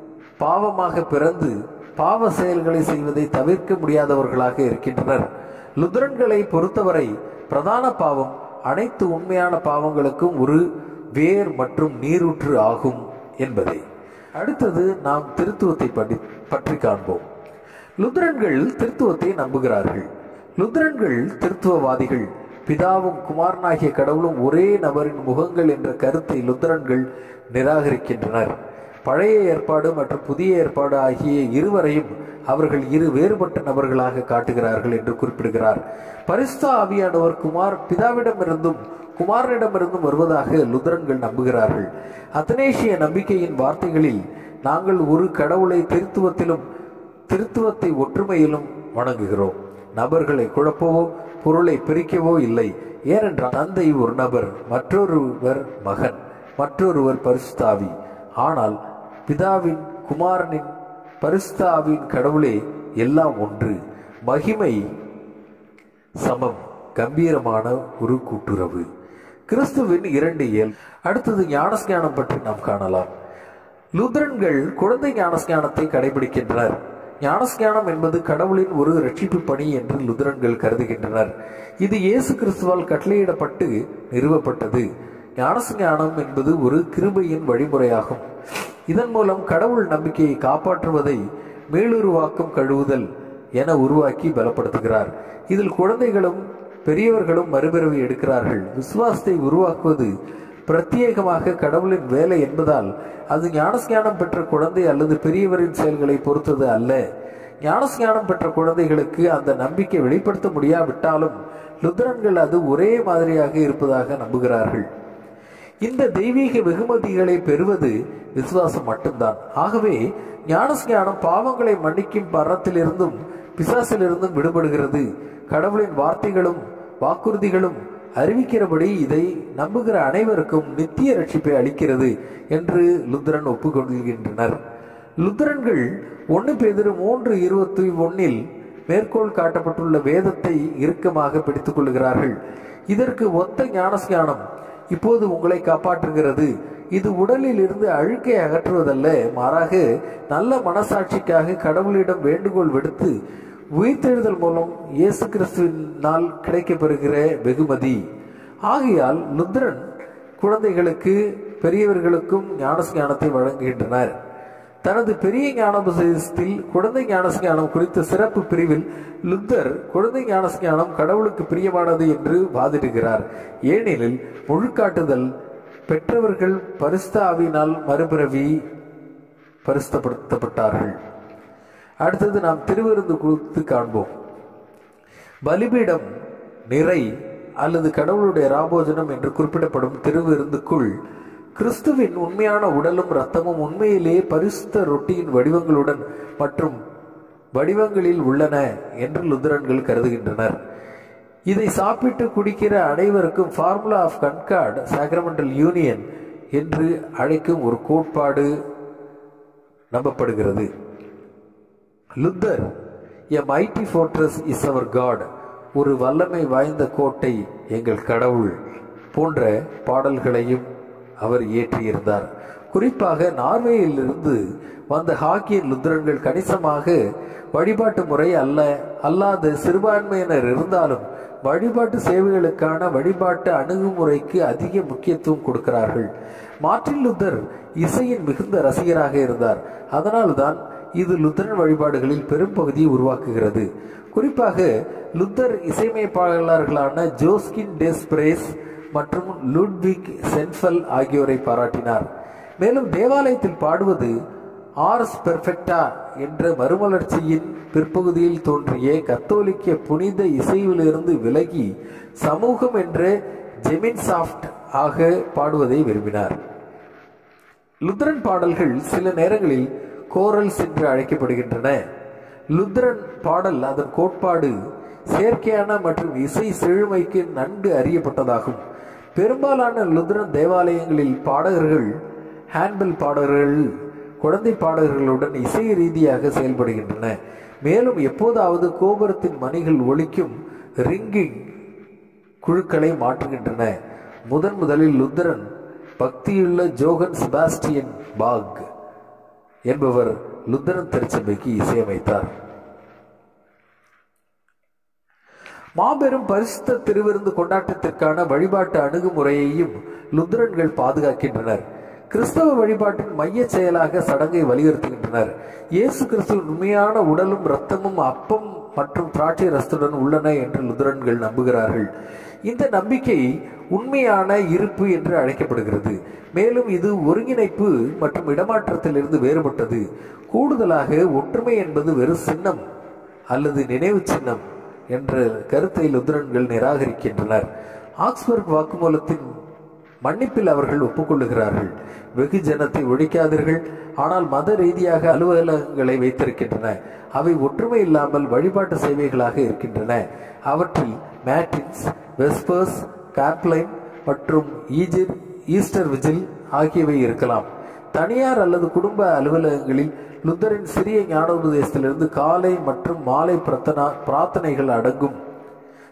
பாவமாக பிறந்து பாவ செயல்களை செய்வதை தவிர்க்க முடியாதவர்களாக இருக்கின்றனர் லுத்ரன்களை பொறுத்தவரை பிரதான பாவம் அனைத்து உண்மையான பாவங்களுக்கும் ஒரு வேர் மற்றும் நீரூற்று ஆகும் என்பதை அடுத்தது நாம் திருத்துவத்தை படி- பற்றி காண்போம் லுத்ரன்கள் திருத்துவத்தை நம்புகிறார்கள் லுத்ரன்கள் திருத்துவவாதிகள் பிதாவும் குமாரனாகிய கடவுளும் ஒரே நபரின் முகங்கள் என்ற கருத்தை லுத்ரன்கள் நிராகரிக்கின்றனர் பழைய ஏற்பாடு மற்றும் புதிய ஏற்பாடு ஆகிய இருவரையும் அவர்கள் இரு வேறுபட்ட நபர்களாக காட்டுகிறார்கள் என்று குறிப்பிடுகிறார் பரிசுத்த ஆவியானவர் குமார் பிதாவிடமிருந்தும் குமாரனிடமிருந்தும் வருவதாக லுத்ரன்கள் நம்புகிறார்கள் அத்தனேஷிய நம்பிக்கையின் வார்த்தைகளில் நாங்கள் ஒரு கடவுளை திருத்துவத்திலும் திருத்துவத்தை ஒற்றுமையிலும் வணங்குகிறோம் நபர்களை குழப்பவோ பொருளை பிரிக்கவோ இல்லை ஏனென்றால் தந்தை ஒரு நபர் மற்றொருவர் மகன் மற்றொருவர் பரிசுத்தாவி ஆனால் பிதாவின் குமாரனின் பரிசுத்தாவின் கடவுளே எல்லாம் ஒன்று மகிமை சமம் கம்பீரமான ஒரு கூட்டுறவு கிறிஸ்துவின் இரண்டு இயல் அடுத்தது ஞானஸ்ஞானம் பற்றி நாம் காணலாம் லூதரன்கள் குழந்தை ஞானஸ்ஞானத்தை கடைபிடிக்கின்றனர் ஞானஸ்ஞானம் என்பது கடவுளின் ஒரு ரட்சிப்பு பணி என்று லுதரன்கள் கருதுகின்றனர் இது இயேசு கிறிஸ்துவால் கட்டளையிடப்பட்டு நிறுவப்பட்டது ஞானஸ்ஞானம் என்பது ஒரு கிருபையின் வழிமுறையாகும் இதன் மூலம் கடவுள் நம்பிக்கையை காப்பாற்றுவதை மேலுருவாக்கும் கழுவுதல் என உருவாக்கி பலப்படுத்துகிறார் இதில் குழந்தைகளும் பெரியவர்களும் மறுபிறவி எடுக்கிறார்கள் விசுவாசத்தை உருவாக்குவது பிரத்யேகமாக கடவுளின் வேலை என்பதால் அது ஞானஸ்ஞானம் பெற்ற குழந்தை அல்லது பெரியவரின் செயல்களை பொறுத்தது அல்ல ஞானஸ்ஞானம் பெற்ற குழந்தைகளுக்கு அந்த நம்பிக்கை வெளிப்படுத்த முடியாவிட்டாலும் லுத்தரன்கள் அது ஒரே மாதிரியாக இருப்பதாக நம்புகிறார்கள் இந்த தெய்வீக வெகுமதிகளை பெறுவது விசுவாசம் மட்டும்தான் ஆகவே ஞானஸ்ஞானம் பாவங்களை மன்னிக்கும் பரத்திலிருந்தும் பிசாசிலிருந்தும் விடுபடுகிறது கடவுளின் வார்த்தைகளும் வாக்குறுதிகளும் அறிவிக்கிறபடி இதை நம்புகிற அனைவருக்கும் நித்திய ரட்சிப்பை அளிக்கிறது என்று லுத்தரன் ஒப்புக்கொள்கின்றனர் லுத்தரன்கள் ஒன்று பேதிரு மூன்று இருபத்தி ஒன்னில் மேற்கோள் காட்டப்பட்டுள்ள வேதத்தை இறுக்கமாக பிடித்துக் கொள்கிறார்கள் இதற்கு ஒத்த ஞானஸ்ஞானம் இப்போது உங்களை காப்பாற்றுகிறது இது உடலில் இருந்து அழுக்கை அகற்றுவதல்ல மாறாக நல்ல மனசாட்சிக்காக கடவுளிடம் வேண்டுகோள் விடுத்து உயிர்த்தெழுதல் மூலம் இயேசு கிறிஸ்துவினால் கிடைக்கப்பெறுகிற வெகுமதி ஆகையால் லுத்ரன் குழந்தைகளுக்கு பெரியவர்களுக்கும் ஞானஸ்ஞானத்தை வழங்குகின்றனர் தனது பெரிய ஞானோபதேசத்தில் குழந்தை ஞானஸ்ஞானம் குறித்த சிறப்பு பிரிவில் லுத்தர் குழந்தை ஞானஸ்ஞானம் கடவுளுக்கு பிரியமானது என்று வாதிடுகிறார் ஏனெனில் முழுக்காட்டுதல் பெற்றவர்கள் பரிஸ்தாவினால் மறுபிறவி பரிசுத்தப்படுத்தப்பட்டார்கள் அடுத்தது நாம் திருவிருந்து குறித்து காண்போம் பலிபீடம் நிறை அல்லது கடவுளுடைய ராபோஜனம் என்று குறிப்பிடப்படும் திருவிருந்துக்குள் கிறிஸ்துவின் உண்மையான உடலும் இரத்தமும் உண்மையிலேயே பரிசுத்த ரொட்டியின் வடிவங்களுடன் மற்றும் வடிவங்களில் உள்ளன என்று லுத்தரன்கள் கருதுகின்றனர் இதை சாப்பிட்டு குடிக்கிற அனைவருக்கும் formula of Concord sacramental union என்று அழைக்கும் ஒரு கோட்பாடு நம்பப்படுகிறது Luther a mighty fortress is our God ஒரு வல்லமை வாய்ந்த கோட்டை எங்கள் கடவுள் போன்ற பாடல்களையும் அவர் இயற்றியிருந்தார் குறிப்பாக நார்வேயிலிருந்து வந்த ஹாக்கியின் லுத்தரன்கள் கணிசமாக வழிபாட்டு முறை அல்ல அல்லாத சிறுபான்மையினர் இருந்தாலும் வழிபாட்டு சேவைகளுக்கான வழிபாட்டு அணுகுமுறைக்கு அதிக முக்கியத்துவம் கொடுக்கிறார்கள் மார்ட்டின் லுத்தர் இசையின் மிகுந்த ரசிகராக இருந்தார் அதனால்தான் இது லுத்தரன் வழிபாடுகளில் பெரும் பகுதியை உருவாக்குகிறது குறிப்பாக லுத்தர் இசையமைப்பாளர்களான ஜோஸ்கின் டெஸ்பிரேஸ் மற்றும் லுட்விக் சென்ஃபல் ஆகியோரை பாராட்டினார் மேலும் தேவாலயத்தில் பாடுவது ஆர்ஸ் பெர்ஃபெக்டா என்ற மறுமலர்ச்சியின் பிற்பகுதியில் தோன்றிய கத்தோலிக்க புனித இசையிலிருந்து விலகி சமூகம் என்ற ஜெமின் சாஃப்ட் ஆக பாடுவதை விரும்பினார் லுத்ரன் பாடல்கள் சில நேரங்களில் கோரல்ஸ் என்று அழைக்கப்படுகின்றன லுத்ரன் பாடல் அதன் கோட்பாடு செயற்கையான மற்றும் இசை செழுமைக்கு நன்கு அறியப்பட்டதாகும் பெரும்பாலான லுத்ரன் தேவாலயங்களில் பாடகர்கள் ஹேண்ட்பெல் பாடகர்கள் குழந்தை பாடகர்களுடன் இசை ரீதியாக செயல்படுகின்றன மேலும் எப்போதாவது கோபுரத்தின் மணிகள் ஒலிக்கும் ரிங்கிங் குழுக்களை மாற்றுகின்றன முதன் முதலில் லுத்தரன் பக்தியுள்ள ஜோகன் செபாஸ்டியன் பாக் என்பவர் லுத்தரன் திருச்சபைக்கு இசையமைத்தார் மாபெரும் பரிசுத்த திருவிருந்து கொண்டாட்டத்திற்கான வழிபாட்டு அணுகுமுறையையும் லுத்தரன்கள் பாதுகாக்கின்றனர் கிறிஸ்தவ வழிபாட்டின் மைய செயலாக சடங்கை வலியுறுத்துகின்றனர் இயேசு கிறிஸ்துவின் உண்மையான உடலும் இரத்தமும் அப்பம் மற்றும் திராட்சை ரசத்துடன் உள்ளன என்று லுதரன்கள் நம்புகிறார்கள் இந்த நம்பிக்கை உண்மையான இருப்பு என்று அழைக்கப்படுகிறது மேலும் இது ஒருங்கிணைப்பு மற்றும் இடமாற்றத்திலிருந்து வேறுபட்டது கூடுதலாக ஒற்றுமை என்பது வெறும் சின்னம் அல்லது நினைவு சின்னம் என்ற கருத்தை லுத்ரன்கள் நிராகரிக்கின்றனர் ஆக்ஸ்பர்க் வாக்குமூலத்தின் மன்னிப்பில் அவர்கள் ஒப்புக்கொள்ளுகிறார்கள் வெகு ஜனத்தை ஒழிக்காதீர்கள் ஆனால் மத ரீதியாக அலுவலகங்களை வைத்திருக்கின்றன அவை ஒற்றுமை இல்லாமல் வழிபாட்டு சேவைகளாக இருக்கின்றன அவற்றில் மேட்டின்ஸ் வெஸ்பர்ஸ் கேப்லைன் மற்றும் ஈஜிர் ஈஸ்டர் விஜில் ஆகியவை இருக்கலாம் தனியார் அல்லது குடும்ப அலுவலகங்களில் லுத்தரின் சிறிய ஞானோபதேசத்திலிருந்து காலை மற்றும் மாலை பிரார்த்தனா பிரார்த்தனைகள் அடங்கும்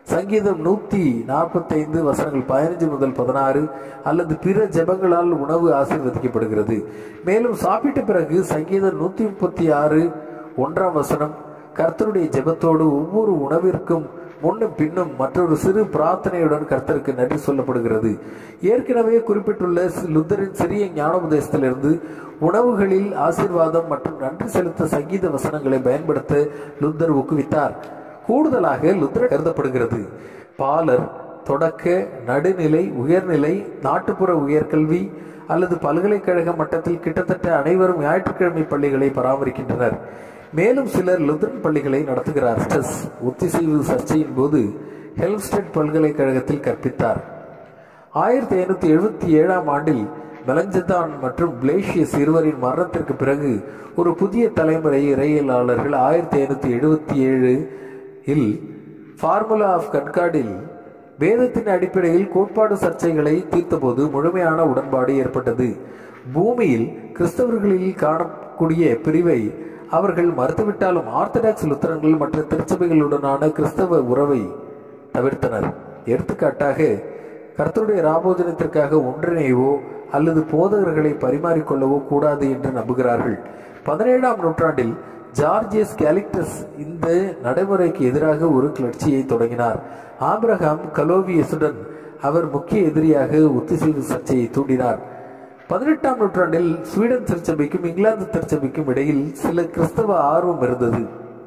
சங்கீதம் நூத்தி நாற்பத்தைந்து வசனங்கள் பதினஞ்சு முதல் பதினாறு அல்லது பிற ஜெபங்களால் உணவு ஆசீர்வதிக்கப்படுகிறது மேலும் சாப்பிட்ட பிறகு சங்கீதம் நூத்தி முப்பத்தி ஆறு ஒன்றாம் வசனம் கர்த்தருடைய ஜெபத்தோடு ஒவ்வொரு உணவிற்கும் முன்னும் பின்னும் மற்றொரு சிறு பிரார்த்தனையுடன் கர்த்தருக்கு நன்றி சொல்லப்படுகிறது ஏற்கனவே குறிப்பிட்டுள்ள லுத்தரின் சிறிய ஞானோபதேசத்திலிருந்து உணவுகளில் ஆசீர்வாதம் மற்றும் நன்றி செலுத்த சங்கீத வசனங்களை பயன்படுத்த லுத்தர் ஊக்குவித்தார் கூடுதலாக லுத்தர் கருதப்படுகிறது பாலர் தொடக்க நடுநிலை உயர்நிலை நாட்டுப்புற உயர்கல்வி அல்லது பல்கலைக்கழக மட்டத்தில் கிட்டத்தட்ட அனைவரும் ஞாயிற்றுக்கிழமை பள்ளிகளை பராமரிக்கின்றனர் மேலும் சிலர் லுத்தரன் பள்ளிகளை நடத்துகிறார் ஸ்டஸ் ஒத்திசைவு சர்ச்சையின் போது ஹெல்ம்ஸ்டெட் பல்கலைக்கழகத்தில் கற்பித்தார் ஆயிரத்தி ஐநூத்தி எழுபத்தி ஏழாம் ஆண்டில் மெலஞ்சதான் மற்றும் பிளேஷியஸ் இருவரின் மரணத்திற்கு பிறகு ஒரு புதிய தலைமுறை இறையியலாளர்கள் ஆயிரத்தி ஐநூத்தி எழுபத்தி ஏழு இல் ஃபார்முலா ஆஃப் கன்கார்டில் வேதத்தின் அடிப்படையில் கோட்பாடு சர்ச்சைகளை தீர்த்தபோது முழுமையான உடன்பாடு ஏற்பட்டது பூமியில் கிறிஸ்தவர்களில் காணக்கூடிய பிரிவை அவர்கள் மறுத்துவிட்டாலும் ஆர்த்தடாக்ஸ் லுத்தரன்கள் மற்ற திருச்சபைகளுடனான கிறிஸ்தவ உறவை தவிர்த்தனர் எடுத்துக்காட்டாக கர்த்தருடைய ராபோஜனத்திற்காக ஒன்றிணையவோ அல்லது போதகர்களை பரிமாறிக்கொள்ளவோ கூடாது என்று நம்புகிறார்கள் பதினேழாம் நூற்றாண்டில் ஜார்ஜியஸ் கேலிக்டஸ் இந்த நடைமுறைக்கு எதிராக ஒரு கிளர்ச்சியை தொடங்கினார் ஆபிரகாம் கலோவியஸுடன் அவர் முக்கிய எதிரியாக ஒத்திசைவு சர்ச்சையை தூண்டினார் பதினெட்டாம் நூற்றாண்டில் ஸ்வீடன் திருச்சபைக்கும் இங்கிலாந்து திருச்சபைக்கும் இடையில் சில கிறிஸ்தவ ஆர்வம் இருந்தது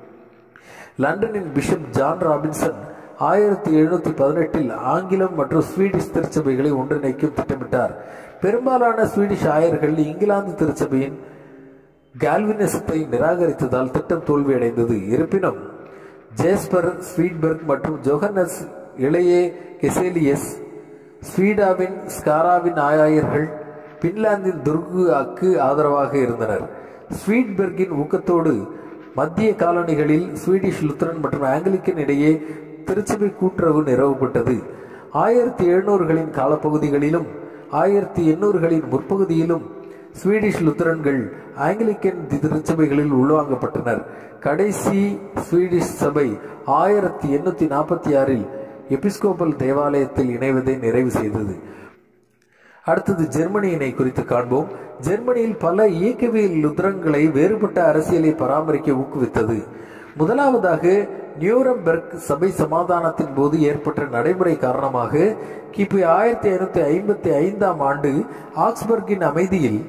லண்டனின் பிஷப் ஜான் ராபின்சன் ஆயிரத்தி எழுநூத்தி பதினெட்டில் ஆங்கிலம் மற்றும் ஸ்வீடிஷ் திருச்சபைகளை ஒன்றிணைக்கும் திட்டமிட்டார் பெரும்பாலான ஸ்வீடிஷ் ஆயர்கள் இங்கிலாந்து திருச்சபையின் கால்வினிசத்தை நிராகரித்ததால் திட்டம் தோல்வியடைந்தது இருப்பினும் ஜேஸ்பர் ஸ்வீட்பர்க் மற்றும் ஜோஹன்னஸ் இளையே கெசேலியஸ் ஸ்வீடாவின் ஸ்காராவின் ஆயர்கள் பின்லாந்தின் துர்குக்கு ஆதரவாக இருந்தனர் ஸ்வீட்பெர்கின் ஊக்கத்தோடு மத்திய காலனிகளில் ஸ்வீடிஷ் லுத்தரன் மற்றும் ஆங்கிலிக்கன் இடையே திருச்சபை கூட்டுறவு நிறுவப்பட்டது ஆயிரத்தி எழுநூறுகளின் காலப்பகுதிகளிலும் ஆயிரத்தி எண்ணூறுகளின் முற்பகுதியிலும் ஸ்வீடிஷ் லுத்தரன்கள் ஆங்கிலிக்கன் திருச்சபைகளில் உள்வாங்கப்பட்டனர் கடைசி ஸ்வீடிஷ் சபை ஆயிரத்தி எண்ணூத்தி நாற்பத்தி ஆறில் எபிஸ்கோபல் தேவாலயத்தில் இணைவதை நிறைவு செய்தது அடுத்தது ஜெர்மனியினை குறித்து காண்போம் ஜெர்மனியில் பல இயக்கவியல் லுத்ரங்களை வேறுபட்ட அரசியலை பராமரிக்க ஊக்குவித்தது முதலாவதாக நியூரம்பெர்க் சபை சமாதானத்தின் போது ஏற்பட்ட நடைமுறை காரணமாக கிபி ஆயிரத்தி ஐநூத்தி ஐம்பத்தி ஐந்தாம் ஆண்டு ஆக்ஸ்பர்கின் அமைதியில்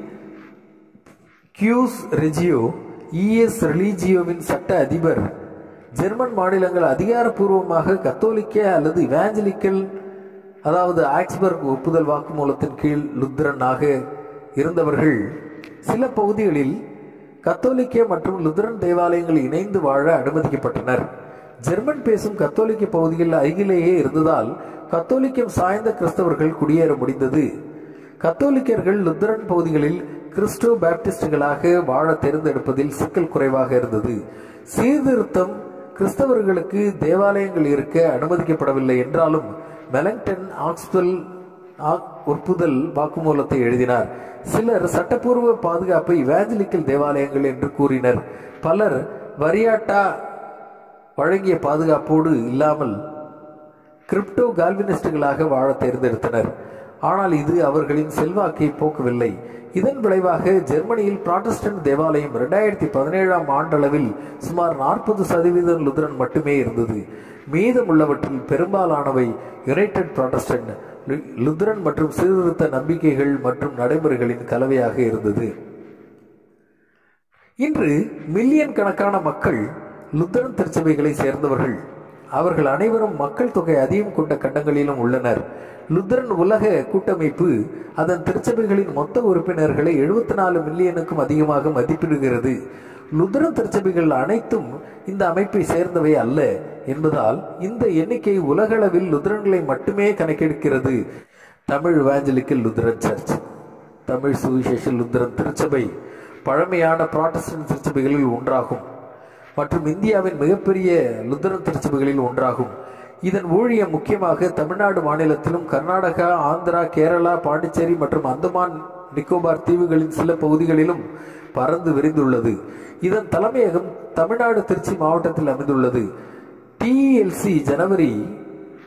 கியூஸ் ரெஜியோ இஎஸ் ரிலீஜியோவின் சட்ட அதிபர் ஜெர்மன் மாநிலங்கள் அதிகாரப்பூர்வமாக கத்தோலிக்க அல்லது இவாஞ்சலிக்கல் அதாவது ஆக்ஸ்பர்க் ஒப்புதல் வாக்குமூலத்தின் கீழ் லுத்ரனாக இருந்தவர்கள் சில பகுதிகளில் கத்தோலிக்க மற்றும் லுத்ரன் தேவாலயங்கள் இணைந்து வாழ அனுமதிக்கப்பட்டனர் ஜெர்மன் பேசும் கத்தோலிக்க பகுதிகள் அருகிலேயே இருந்ததால் கத்தோலிக்கம் சாய்ந்த கிறிஸ்தவர்கள் குடியேற முடிந்தது கத்தோலிக்கர்கள் லுத்தரன் பகுதிகளில் கிறிஸ்டோ பாப்டிஸ்டுகளாக வாழ தேர்ந்தெடுப்பதில் சிக்கல் குறைவாக இருந்தது சீர்திருத்தம் கிறிஸ்தவர்களுக்கு தேவாலயங்கள் இருக்க அனுமதிக்கப்படவில்லை என்றாலும் மெலங்டன் ஆக்ஸ்பெல் ஒப்புதல் வாக்குமூலத்தை எழுதினார் சிலர் சட்டப்பூர்வ பாதுகாப்பை இவாஞ்சலிக்கல் தேவாலயங்கள் என்று கூறினர் பலர் வரியாட்டா வழங்கிய பாதுகாப்போடு இல்லாமல் கிரிப்டோ கால்வினிஸ்டுகளாக வாழ தேர்ந்தெடுத்தனர் ஆனால் இது அவர்களின் செல்வாக்கை போக்கவில்லை இதன் விளைவாக ஜெர்மனியில் புராட்டஸ்டன்ட் தேவாலயம் இரண்டாயிரத்தி பதினேழாம் ஆண்டளவில் சுமார் நாற்பது சதவீதம் லுத்ரன் மட்டுமே இருந்தது மீதமுள்ளவற்றில் பெரும்பாலானவை யுனைடெட் புராட்டஸ்டன்ட் லுத்ரன் மற்றும் சீர்திருத்த நம்பிக்கைகள் மற்றும் நடைமுறைகளின் கலவையாக இருந்தது இன்று மில்லியன் கணக்கான மக்கள் லுத்தரன் திருச்சபைகளை சேர்ந்தவர்கள் அவர்கள் அனைவரும் மக்கள் தொகை அதிகம் கொண்ட கண்டங்களிலும் உள்ளனர் லுத்தரன் உலக கூட்டமைப்பு அதன் திருச்சபைகளின் மொத்த உறுப்பினர்களை எழுபத்தி நாலு மில்லியனுக்கும் அதிகமாக மதிப்பிடுகிறது லுத்தரன் திருச்சபைகள் அனைத்தும் இந்த அமைப்பை சேர்ந்தவை அல்ல என்பதால் இந்த எண்ணிக்கை உலகளவில் லுத்தரன்களை மட்டுமே கணக்கெடுக்கிறது Tamil evangelical Lutheran church Tamil சுவிசேஷ லுத்தரன் திருச்சபை பழமையான புராட்டஸ்டன்ட் திருச்சபைகளில் ஒன்றாகும் மற்றும் இந்தியாவின் மிகப்பெரிய லுத்தரன் திருச்சபைகளில் ஒன்றாகும் இதன் ஊழியம் முக்கியமாக தமிழ்நாடு மாநிலத்திலும் கர்நாடகா ஆந்திரா கேரளா பாண்டிச்சேரி மற்றும் அந்தமான் நிக்கோபார் தீவுகளின் சில பகுதிகளிலும் பறந்து விரிந்துள்ளது இதன் தலைமையகம் தமிழ்நாடு திருச்சி மாவட்டத்தில் அமைந்துள்ளது டிஎல்சி ஜனவரி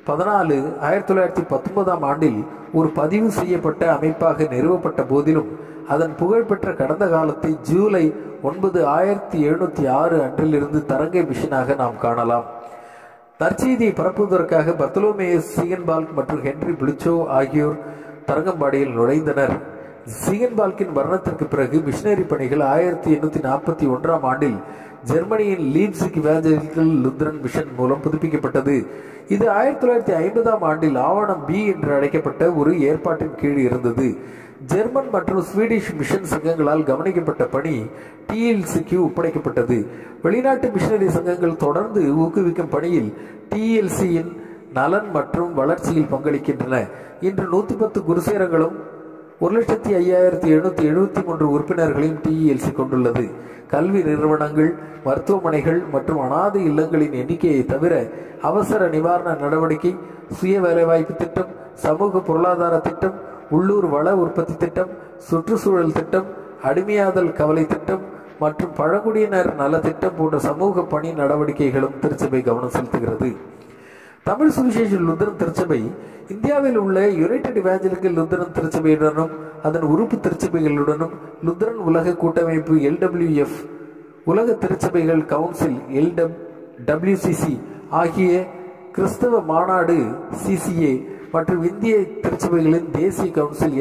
பதினாலு ஆயிரத்தி தொள்ளாயிரத்தி பத்தொன்பதாம் ஆண்டில் ஒரு பதிவு செய்யப்பட்ட அமைப்பாக நிறுவப்பட்ட போதிலும் அதன் புகழ்பெற்ற கடந்த காலத்தை ஜூலை ஒன்பது ஆயிரத்தி எழுநூத்தி ஆறு அன்றிலிருந்து தரங்கை மிஷனாக நாம் காணலாம் நற்செய்தியை பரப்புவதற்காக பர்த்தலோமேயஸ் சீகன்பால்க் மற்றும் ஹென்றி பிளிச்சோ ஆகியோர் தரங்கம்பாடியில் நுழைந்தனர் சீகன்பால்கின் மரணத்திற்கு பிறகு மிஷனரி பணிகள் ஆயிரத்தி எண்ணூத்தி நாற்பத்தி ஒன்றாம் ஆண்டில் ஜெர்மனியின் லீப்சிக் இவாஞ்சலிக்கல் லுத்ரன் மிஷன் மூலம் புதுப்பிக்கப்பட்டது இது ஆயிரத்தி தொள்ளாயிரத்தி ஐம்பதாம் ஆண்டில் ஆவணம் பி என்று அழைக்கப்பட்ட ஒரு ஏற்பாட்டின் கீழ் இருந்தது ஜெர்மன் மற்றும் ஸ்வீடிஷ் மிஷன் சங்கங்களால் கவனிக்கப்பட்ட பணி டிஎல்சிக்கு ஒப்படைக்கப்பட்டது வெளிநாட்டு மிஷனரி சங்கங்கள் தொடர்ந்து ஊக்குவிக்கும் பணியில் டிஎல்சியின் நலன் மற்றும் வளர்ச்சியில் பங்களிக்கின்றன இன்று நூத்தி பத்து குருசேரங்களும் ஒரு லட்சத்தி ஐயாயிரத்தி எழுநூத்தி எழுபத்தி மூன்று உறுப்பினர்களையும் டிஎல்சி கொண்டுள்ளது கல்வி நிறுவனங்கள் மருத்துவமனைகள் மற்றும் அனாதை இல்லங்களின் எண்ணிக்கையை தவிர அவசர நிவாரண நடவடிக்கை சுய வேலைவாய்ப்பு திட்டம் சமூக பொருளாதார திட்டம் உள்ளூர் வள உற்பத்தி திட்டம் சுற்றுச்சூழல் திட்டம் அடிமையாதல் கவலை திட்டம் மற்றும் பழங்குடியினர் நல திட்டம் போன்ற சமூக பணி நடவடிக்கைகளும் திருச்சபை கவனம் செலுத்துகிறது தமிழ் சுவிசேஷ லுத்தரன் திருச்சபை இந்தியாவில் உள்ள யுனைடெட் இவாஞ்சலிக்கல் லுத்தரன் திருச்சபையுடனும் அதன் உறுப்பு திருச்சபைகளுடனும் லுத்தரன் உலக கூட்டமைப்பு எல்டபிள்யூஎஃப் உலக திருச்சபைகள் கவுன்சில் எல்டப் டபிள்யூசிசி ஆகிய கிறிஸ்தவ மாநாடு சிசிஏ மற்றும் இந்திய திருச்சபைகளின் தேசிய கவுன்சில்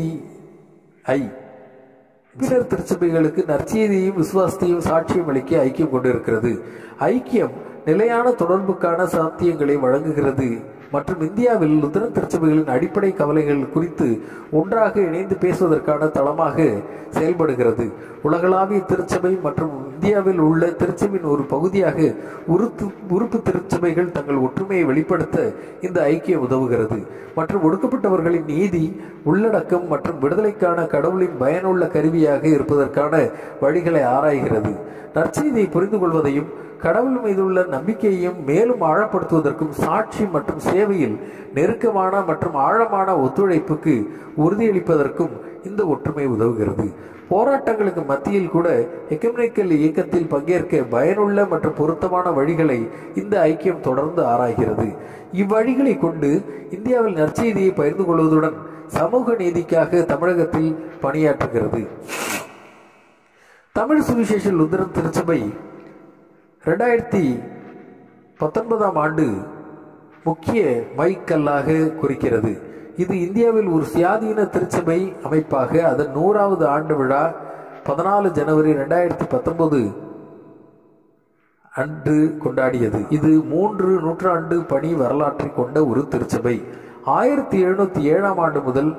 என்சிசிஐ பின்னர் திருச்சபைகளுக்கு நற்செய்தியையும் விசுவாசத்தையும் சாட்சியம் அளிக்க ஐக்கியம் கொண்டிருக்கிறது ஐக்கியம் நிலையான தொடர்புக்கான சாத்தியங்களை வழங்குகிறது மற்றும் இந்தியாவில் லுத்தரன் திருச்சபைகளின் அடிப்படை கவலைகள் குறித்து ஒன்றாக இணைந்து பேசுவதற்கான தளமாக செயல்படுகிறது உலகளாவிய திருச்சபை மற்றும் இந்தியாவில் உள்ள திருச்சபையின் ஒரு பகுதியாக உறுப்பு உறுப்பு திருச்சபைகள் தங்கள் ஒற்றுமையை வெளிப்படுத்த இந்த ஐக்கியம் உதவுகிறது மற்றும் ஒடுக்கப்பட்டவர்களின் நீதி உள்ளடக்கம் மற்றும் விடுதலைக்கான கடவுளின் பயனுள்ள கருவியாக இருப்பதற்கான வழிகளை ஆராய்கிறது நற்செய்தியை புரிந்து கொள்வதையும் கடவுள் மீதுள்ள நம்பிக்கையையும் மேலும் ஆழப்படுத்துவதற்கும் சாட்சி மற்றும் சேவையில் நெருக்கமான மற்றும் ஆழமான ஒத்துழைப்புக்கு உறுதியளிப்பதற்கும் இந்த ஒற்றுமை உதவுகிறது போராட்டங்களுக்கு மத்தியில் கூட எக்கமெனிக்கல் இயக்கத்தில் பங்கேற்க பயனுள்ள மற்றும் பொருத்தமான வழிகளை இந்த ஐக்கியம் தொடர்ந்து ஆராய்கிறது இவ்வழிகளை கொண்டு இந்தியாவில் நற்செய்தியை பகிர்ந்து கொள்வதுடன் சமூக நீதிக்காக தமிழகத்தில் பணியாற்றுகிறது தமிழ் சுவிசேஷ லுத்தரன் திருச்சபை ரெண்டாயிரத்தி பத்தொன்பதாம் ஆண்டு முக்கிய மைக்கல்லாக குறிக்கிறது இது இந்தியாவில் ஒரு சுயாதீன திருச்சபை அமைப்பாக அதன் நூறாவது ஆண்டு விழா பதினாலு ஜனவரி ரெண்டாயிரத்தி பத்தொன்பது அன்று கொண்டாடியது இது மூன்று நூற்றாண்டு பணி வரலாற்றை கொண்ட ஒரு திருச்சபை ஆயிரத்தி எழுநூத்தி ஏழாம் ஆண்டு முதல்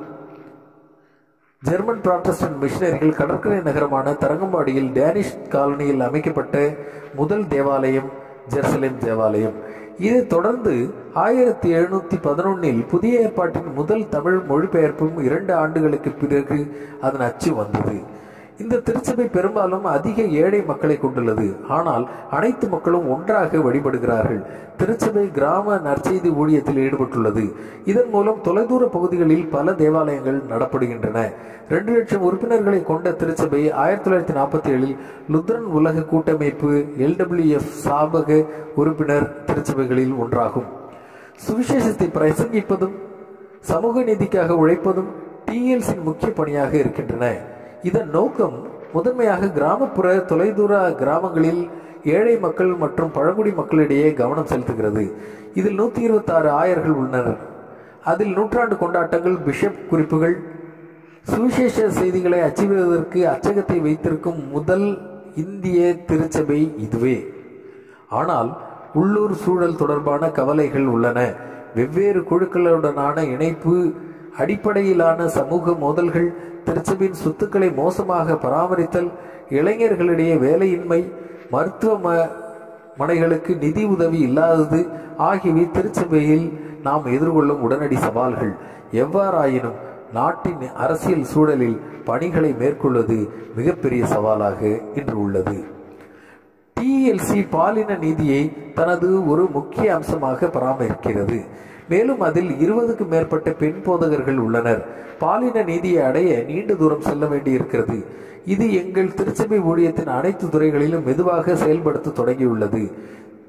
ஜெர்மன் பிராட்டஸ்டன்ட் மிஷனரிகள் கடற்கரை நகரமான தரங்கம்பாடியில் டேனிஷ் காலனியில் அமைக்கப்பட்ட முதல் தேவாலயம் ஜெருசலேம் தேவாலயம் இதைத் தொடர்ந்து ஆயிரத்தி எழுநூத்தி பதினொன்னில் புதிய ஏற்பாட்டின் முதல் தமிழ் மொழிபெயர்ப்பும் இரண்டு ஆண்டுகளுக்கு பிறகு அதன் அச்சு வந்தது இந்த திருச்சபை பெரும்பாலும் அதிக ஏழை மக்களை கொண்டுள்ளது ஆனால் அனைத்து மக்களும் ஒன்றாக வழிபடுகிறார்கள் திருச்சபை கிராம நற்செய்தி ஊழியத்தில் ஈடுபட்டுள்ளது இதன் மூலம் தொலைதூர பகுதிகளில் பல தேவாலயங்கள் நடப்படுகின்றன ரெண்டு லட்சம் உறுப்பினர்களை கொண்ட திருச்சபை ஆயிரத்தி தொள்ளாயிரத்தி நாற்பத்தி ஏழில் லுத்ரன் உலக கூட்டமைப்பு எல்டபிள்யூஎஃப் சாபக உறுப்பினர் திருச்சபைகளில் ஒன்றாகும் சுவிசேஷத்தை பிரசங்கிப்பதும் சமூக நீதிக்காக உழைப்பதும் டிஎல்சின் முக்கிய பணியாக இருக்கின்றன இதன் நோக்கம் முதன்மையாக கிராமப்புற தொலைதூர கிராமங்களில் ஏழை மக்கள் மற்றும் பழங்குடி மக்களிடையே கவனம் செலுத்துகிறது இதில் நூத்தி இருபத்தி ஆறு ஆயர்கள் உள்ளனர் அதில் நூற்றாண்டு கொண்டாட்டங்கள் பிஷப் குறிப்புகள் சுவிசேஷ செய்திகளை அச்சிடுவதற்கு அச்சகத்தை வைத்திருக்கும் முதல் இந்திய திருச்சபை இதுவே ஆனால் உள்ளூர் சூழல் தொடர்பான கவலைகள் உள்ளன வெவ்வேறு குழுக்களுடனான இணைப்பு அடிப்படையிலான சமூக மோதல்கள் திருச்சபையின் சொத்துக்களை மோசமாக பராமரித்தல் இளைஞர்களிடையே வேலையின்மை மருத்துவ ம- மனைகளுக்கு நிதி உதவி இல்லாதது ஆகியவை திருச்சபையில் நாம் எதிர்கொள்ளும் உடனடி சவால்கள் எவ்வாறாயினும் நாட்டின் அரசியல் சூழலில் பணிகளை மேற்கொள்வது மிகப்பெரிய சவாலாக இன்று உள்ளது டிஎல்சி பாலின நீதியை தனது ஒரு முக்கிய அம்சமாக பராமரிக்கிறது மேலும் அதில் இருபதுக்கும் மேற்பட்ட பெண் போதகர்கள் உள்ளனர் பாலின நீதியை அடைய நீண்ட தூரம் செல்ல வேண்டியிருக்கிறது இது எங்கள் திருச்சபை ஊழியத்தின் அனைத்து துறைகளிலும் மெதுவாக செயல்படுத்த தொடங்கியுள்ளது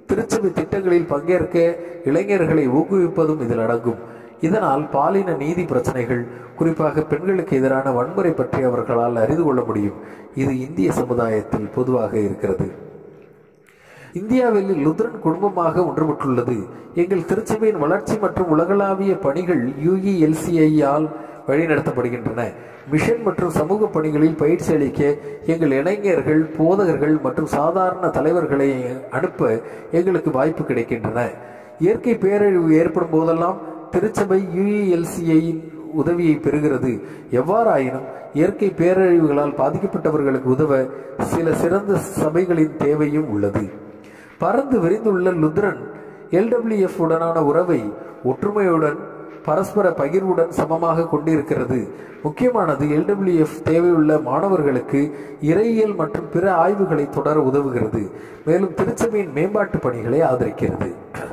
திருச்சபை திட்டங்களில் பங்கேற்க இளைஞர்களை ஊக்குவிப்பதும் இதில் அடங்கும் இதனால் பாலின நீதி பிரச்சனைகள் குறிப்பாக பெண்களுக்கு எதிரான வன்முறை பற்றி அவர்களால் அறிந்து கொள்ள முடியும் இது இந்திய சமுதாயத்தில் பொதுவாக இருக்கிறது இந்தியாவில் லுத்ரன் குடும்பமாக ஒன்றுபட்டுள்ளது எங்கள் திருச்சபையின் வளர்ச்சி மற்றும் உலகளாவிய பணிகள் யுஇஎல்சிஐயால் வழிநடத்தப்படுகின்றன மிஷன் மற்றும் சமூக பணிகளில் பயிற்சி அளிக்க எங்கள் இளைஞர்கள் போதகர்கள் மற்றும் சாதாரண தலைவர்களை அனுப்ப எங்களுக்கு வாய்ப்பு கிடைக்கின்றன இயற்கை பேரழிவு ஏற்படும் போதெல்லாம் திருச்சபை யுஇஎல்சிஐயின் உதவியை பெறுகிறது எவ்வாறாயினும் இயற்கை பேரழிவுகளால் பாதிக்கப்பட்டவர்களுக்கு உதவ சில சிறந்த சபைகளின் தேவையும் உள்ளது பறந்து விரிந்துள்ள லுத்ரன் எல்டபிள்யூஎஃப் உடனான உறவை ஒற்றுமையுடன் பரஸ்பர பகிர்வுடன் சமமாக கொண்டிருக்கிறது முக்கியமானது எல்டபிள்யூஎஃப் தேவையுள்ள மாணவர்களுக்கு இறையியல் மற்றும் பிற ஆய்வுகளை தொடர உதவுகிறது மேலும் திருச்சபையின் மேம்பாட்டு பணிகளை ஆதரிக்கிறது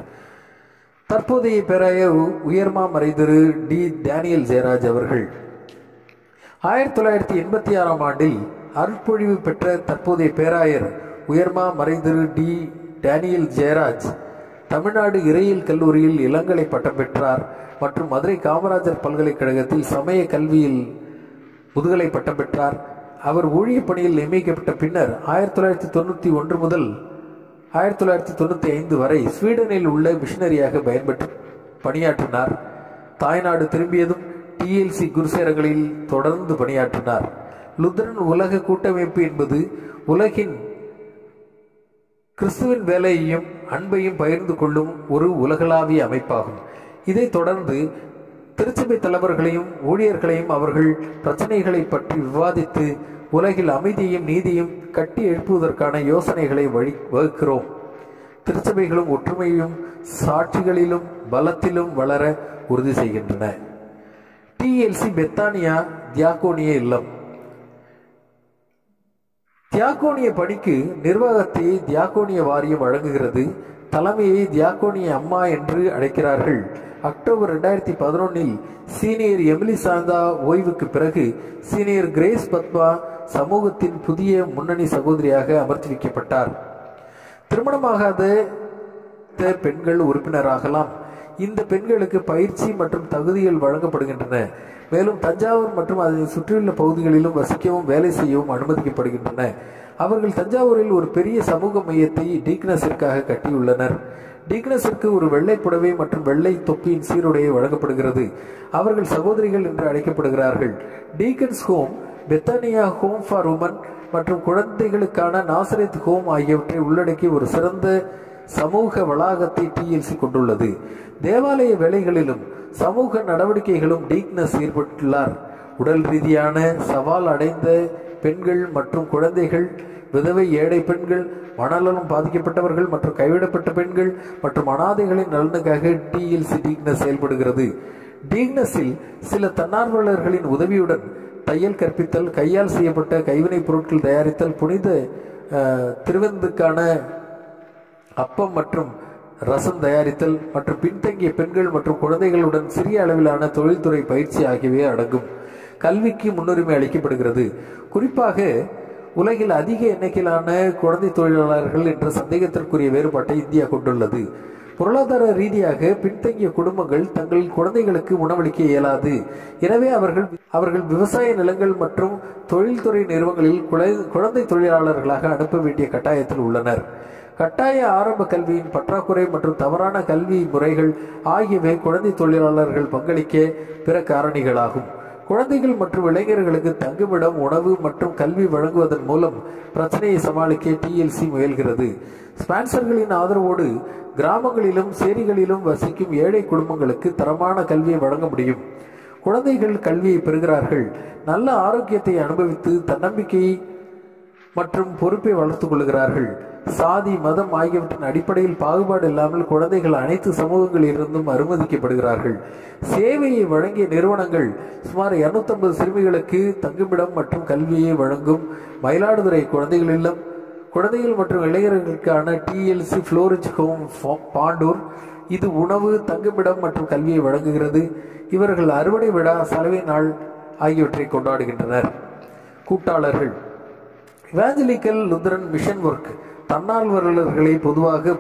தற்போதைய பேராயர் உயர்மா மறைதிரு டி டேனியல் ஜெயராஜ் அவர்கள் ஆயிரத்தி தொள்ளாயிரத்தி எண்பத்தி ஆறாம் ஆண்டில் அருட்பொழிவு பெற்ற தற்போதைய பேராயர் உயர்மா மறைதிரு டி டேனியல் ஜெயராஜ் தமிழ்நாடு இறையியல் கல்லூரியில் இளங்கலை பட்டம் பெற்றார் மற்றும் மதுரை காமராஜர் பல்கலைக்கழகத்தில் சமய கல்வியில் முதுகலை பட்டம் பெற்றார் அவர் ஊழிய பணியில் நியமிக்கப்பட்ட பின்னர் ஆயிரத்தி தொள்ளாயிரத்தி தொண்ணூற்றி ஒன்று முதல் ஆயிரத்தி தொள்ளாயிரத்தி தொண்ணூற்றி ஐந்து வரை ஸ்வீடனில் உள்ள மிஷனரியாக பயன்பெற்று பணியாற்றினார் தாய்நாடு திரும்பியதும் டிஎல்சி குருசேரங்களில் தொடர்ந்து பணியாற்றினார் லுத்ரன் உலக கூட்டமைப்பு என்பது உலகின் கிறிஸ்துவின் வேலையையும் அன்பையும் பகிர்ந்து கொள்ளும் ஒரு உலகளாவிய அமைப்பாகும் இதைத் தொடர்ந்து திருச்சபை தலைவர்களையும் ஊழியர்களையும் அவர்கள் பிரச்சனைகளை பற்றி விவாதித்து உலகில் அமைதியையும் நீதியும் கட்டி எழுப்புவதற்கான யோசனைகளை வழி வகுக்கிறோம் திருச்சபைகளும் ஒற்றுமையும் சாட்சிகளிலும் பலத்திலும் வளர உறுதி செய்கின்றன டிஎல்சி பெத்தானியா தியாகோனிய இல்லம் தியாகோனிய பணிக்கு நிர்வாகத்தை தியாகோனிய வாரியம் வழங்குகிறது தலைமையை தியாகோனிய அம்மா என்று அழைக்கிறார்கள் அக்டோபர் ரெண்டாயிரத்தி பதினொன்னில் சீனியர் எமிலி சாந்தா ஓய்வுக்கு பிறகு சீனியர் கிரேஸ் பத்மா சமூகத்தின் புதிய முன்னணி சகோதரியாக அமர்த்தி வைக்கப்பட்டார் திருமணமாகாத பெண்கள் உறுப்பினராகலாம் இந்த பெண்களுக்கு பயிற்சி மற்றும் தகுதிகள் வழங்கப்படுகின்றன மேலும் தஞ்சாவூர் மற்றும் அதனை சுற்றியுள்ள பகுதிகளிலும் வசிக்கவும் வேலை செய்யவும் அனுமதிக்கப்படுகின்றன அவர்கள் தஞ்சாவூரில் ஒரு பெரிய சமூக மையத்தை டீக்னஸிற்காக கட்டியுள்ளனர் டீக்னஸிற்கு ஒரு வெள்ளை புடவை மற்றும் வெள்ளை தொப்பியின் சீருடையை வழங்கப்படுகிறது அவர்கள் சகோதரிகள் என்று அழைக்கப்படுகிறார்கள் deacons home Bethania home for women மற்றும் குழந்தைகளுக்கான நாசரேத் ஹோம் ஆகியவற்றை உள்ளடக்கிய ஒரு சிறந்த சமூக வளாகத்தை டிஎல்சி கொண்டுள்ளது தேவாலய வேலைகளிலும் சமூக நடவடிக்கைகளும் டீக்னஸ் ஈடுபட்டுள்ளார் உடல் ரீதியான சவால் அடைந்த பெண்கள் மற்றும் குழந்தைகள் விதவை ஏழை பெண்கள் மனநலம் பாதிக்கப்பட்டவர்கள் மற்றும் கைவிடப்பட்ட பெண்கள் மற்றும் அனாதைகளின் நலனுக்காக டிஎல்சி டீக்னஸ் செயல்படுகிறது டீக்னஸில் சில தன்னார்வலர்களின் உதவியுடன் தையல் கற்பித்தல் கையால் செய்யப்பட்ட கைவினைப் பொருட்கள் தயாரித்தல் புனித திருவந்துக்கான அப்பம் மற்றும் ரசம் தயாரித்தல் மற்றும் பின்தங்கிய பெண்கள் மற்றும் குழந்தைகளுடன் சிறிய அளவிலான தொழில்துறை பயிற்சி ஆகியவை அடங்கும் கல்விக்கு முன்னுரிமை அளிக்கப்படுகிறது குறிப்பாக உலகில் அதிக எண்ணிக்கையிலான குழந்தை தொழிலாளர்கள் என்ற சந்தேகத்திற்குரிய வேறுபாட்டை இந்தியா கொண்டுள்ளது பொருளாதார ரீதியாக பின்தங்கிய குடும்பங்கள் தங்கள் குழந்தைகளுக்கு உணவளிக்க இயலாது எனவே அவர்கள் அவர்கள் விவசாய நிலங்கள் மற்றும் தொழில்துறை நிறுவனங்களில் குழந்தை தொழிலாளர்களாக அனுப்ப வேண்டிய கட்டாயத்தில் உள்ளனர் கட்டாய ஆரம்ப கல்வியின் பற்றாக்குறை மற்றும் தவறான கல்வி முறைகள் ஆகியவை குழந்தை தொழிலாளர்கள் பங்களிக்க பிற காரணிகளாகும் குழந்தைகள் மற்றும் இளைஞர்களுக்கு தங்குமிடம் உணவு மற்றும் கல்வி வழங்குவதன் மூலம் பிரச்சனையை சமாளிக்க டிஎல்சி முயல்கிறது ஸ்பான்சர்களின் ஆதரவோடு கிராமங்களிலும் சேரிகளிலும் வசிக்கும் ஏழை குடும்பங்களுக்கு தரமான கல்வியை வழங்க முடியும் குழந்தைகள் கல்வியை பெறுகிறார்கள் நல்ல ஆரோக்கியத்தை அனுபவித்து தன்னம்பிக்கை மற்றும் பொறுப்பை வளர்த்துக் கொள்கிறார்கள் சாதி மதம் ஆகியவற்றின் அடிப்படையில் பாகுபாடு இல்லாமல் குழந்தைகள் அனைத்து சமூகங்களிலிருந்தும் அனுமதிக்கப்படுகிறார்கள் சேவையை வழங்கிய நிறுவனங்கள் சுமார் இருநூத்தம்பது சிறுமிகளுக்கு தங்குமிடம் மற்றும் கல்வியை வழங்கும் மயிலாடுதுறை குழந்தைகள் இல்லம் குழந்தைகள் மற்றும் இளைஞர்களுக்கான டிஎல்சி ஃப்ளோரிஜ் ஹோம் பாண்டூர் இது உணவு தங்குமிடம் மற்றும் கல்வியை வழங்குகிறது இவர்கள் அறுவடை விழா சலவை நாள் ஆகியவற்றை கொண்டாடுகின்றனர் கூட்டாளர்கள் இவாஞ்சலிக்கல் லுத்ரன் மிஷன் ஒர்க் தன்னார்வலர்களை பொதுவாக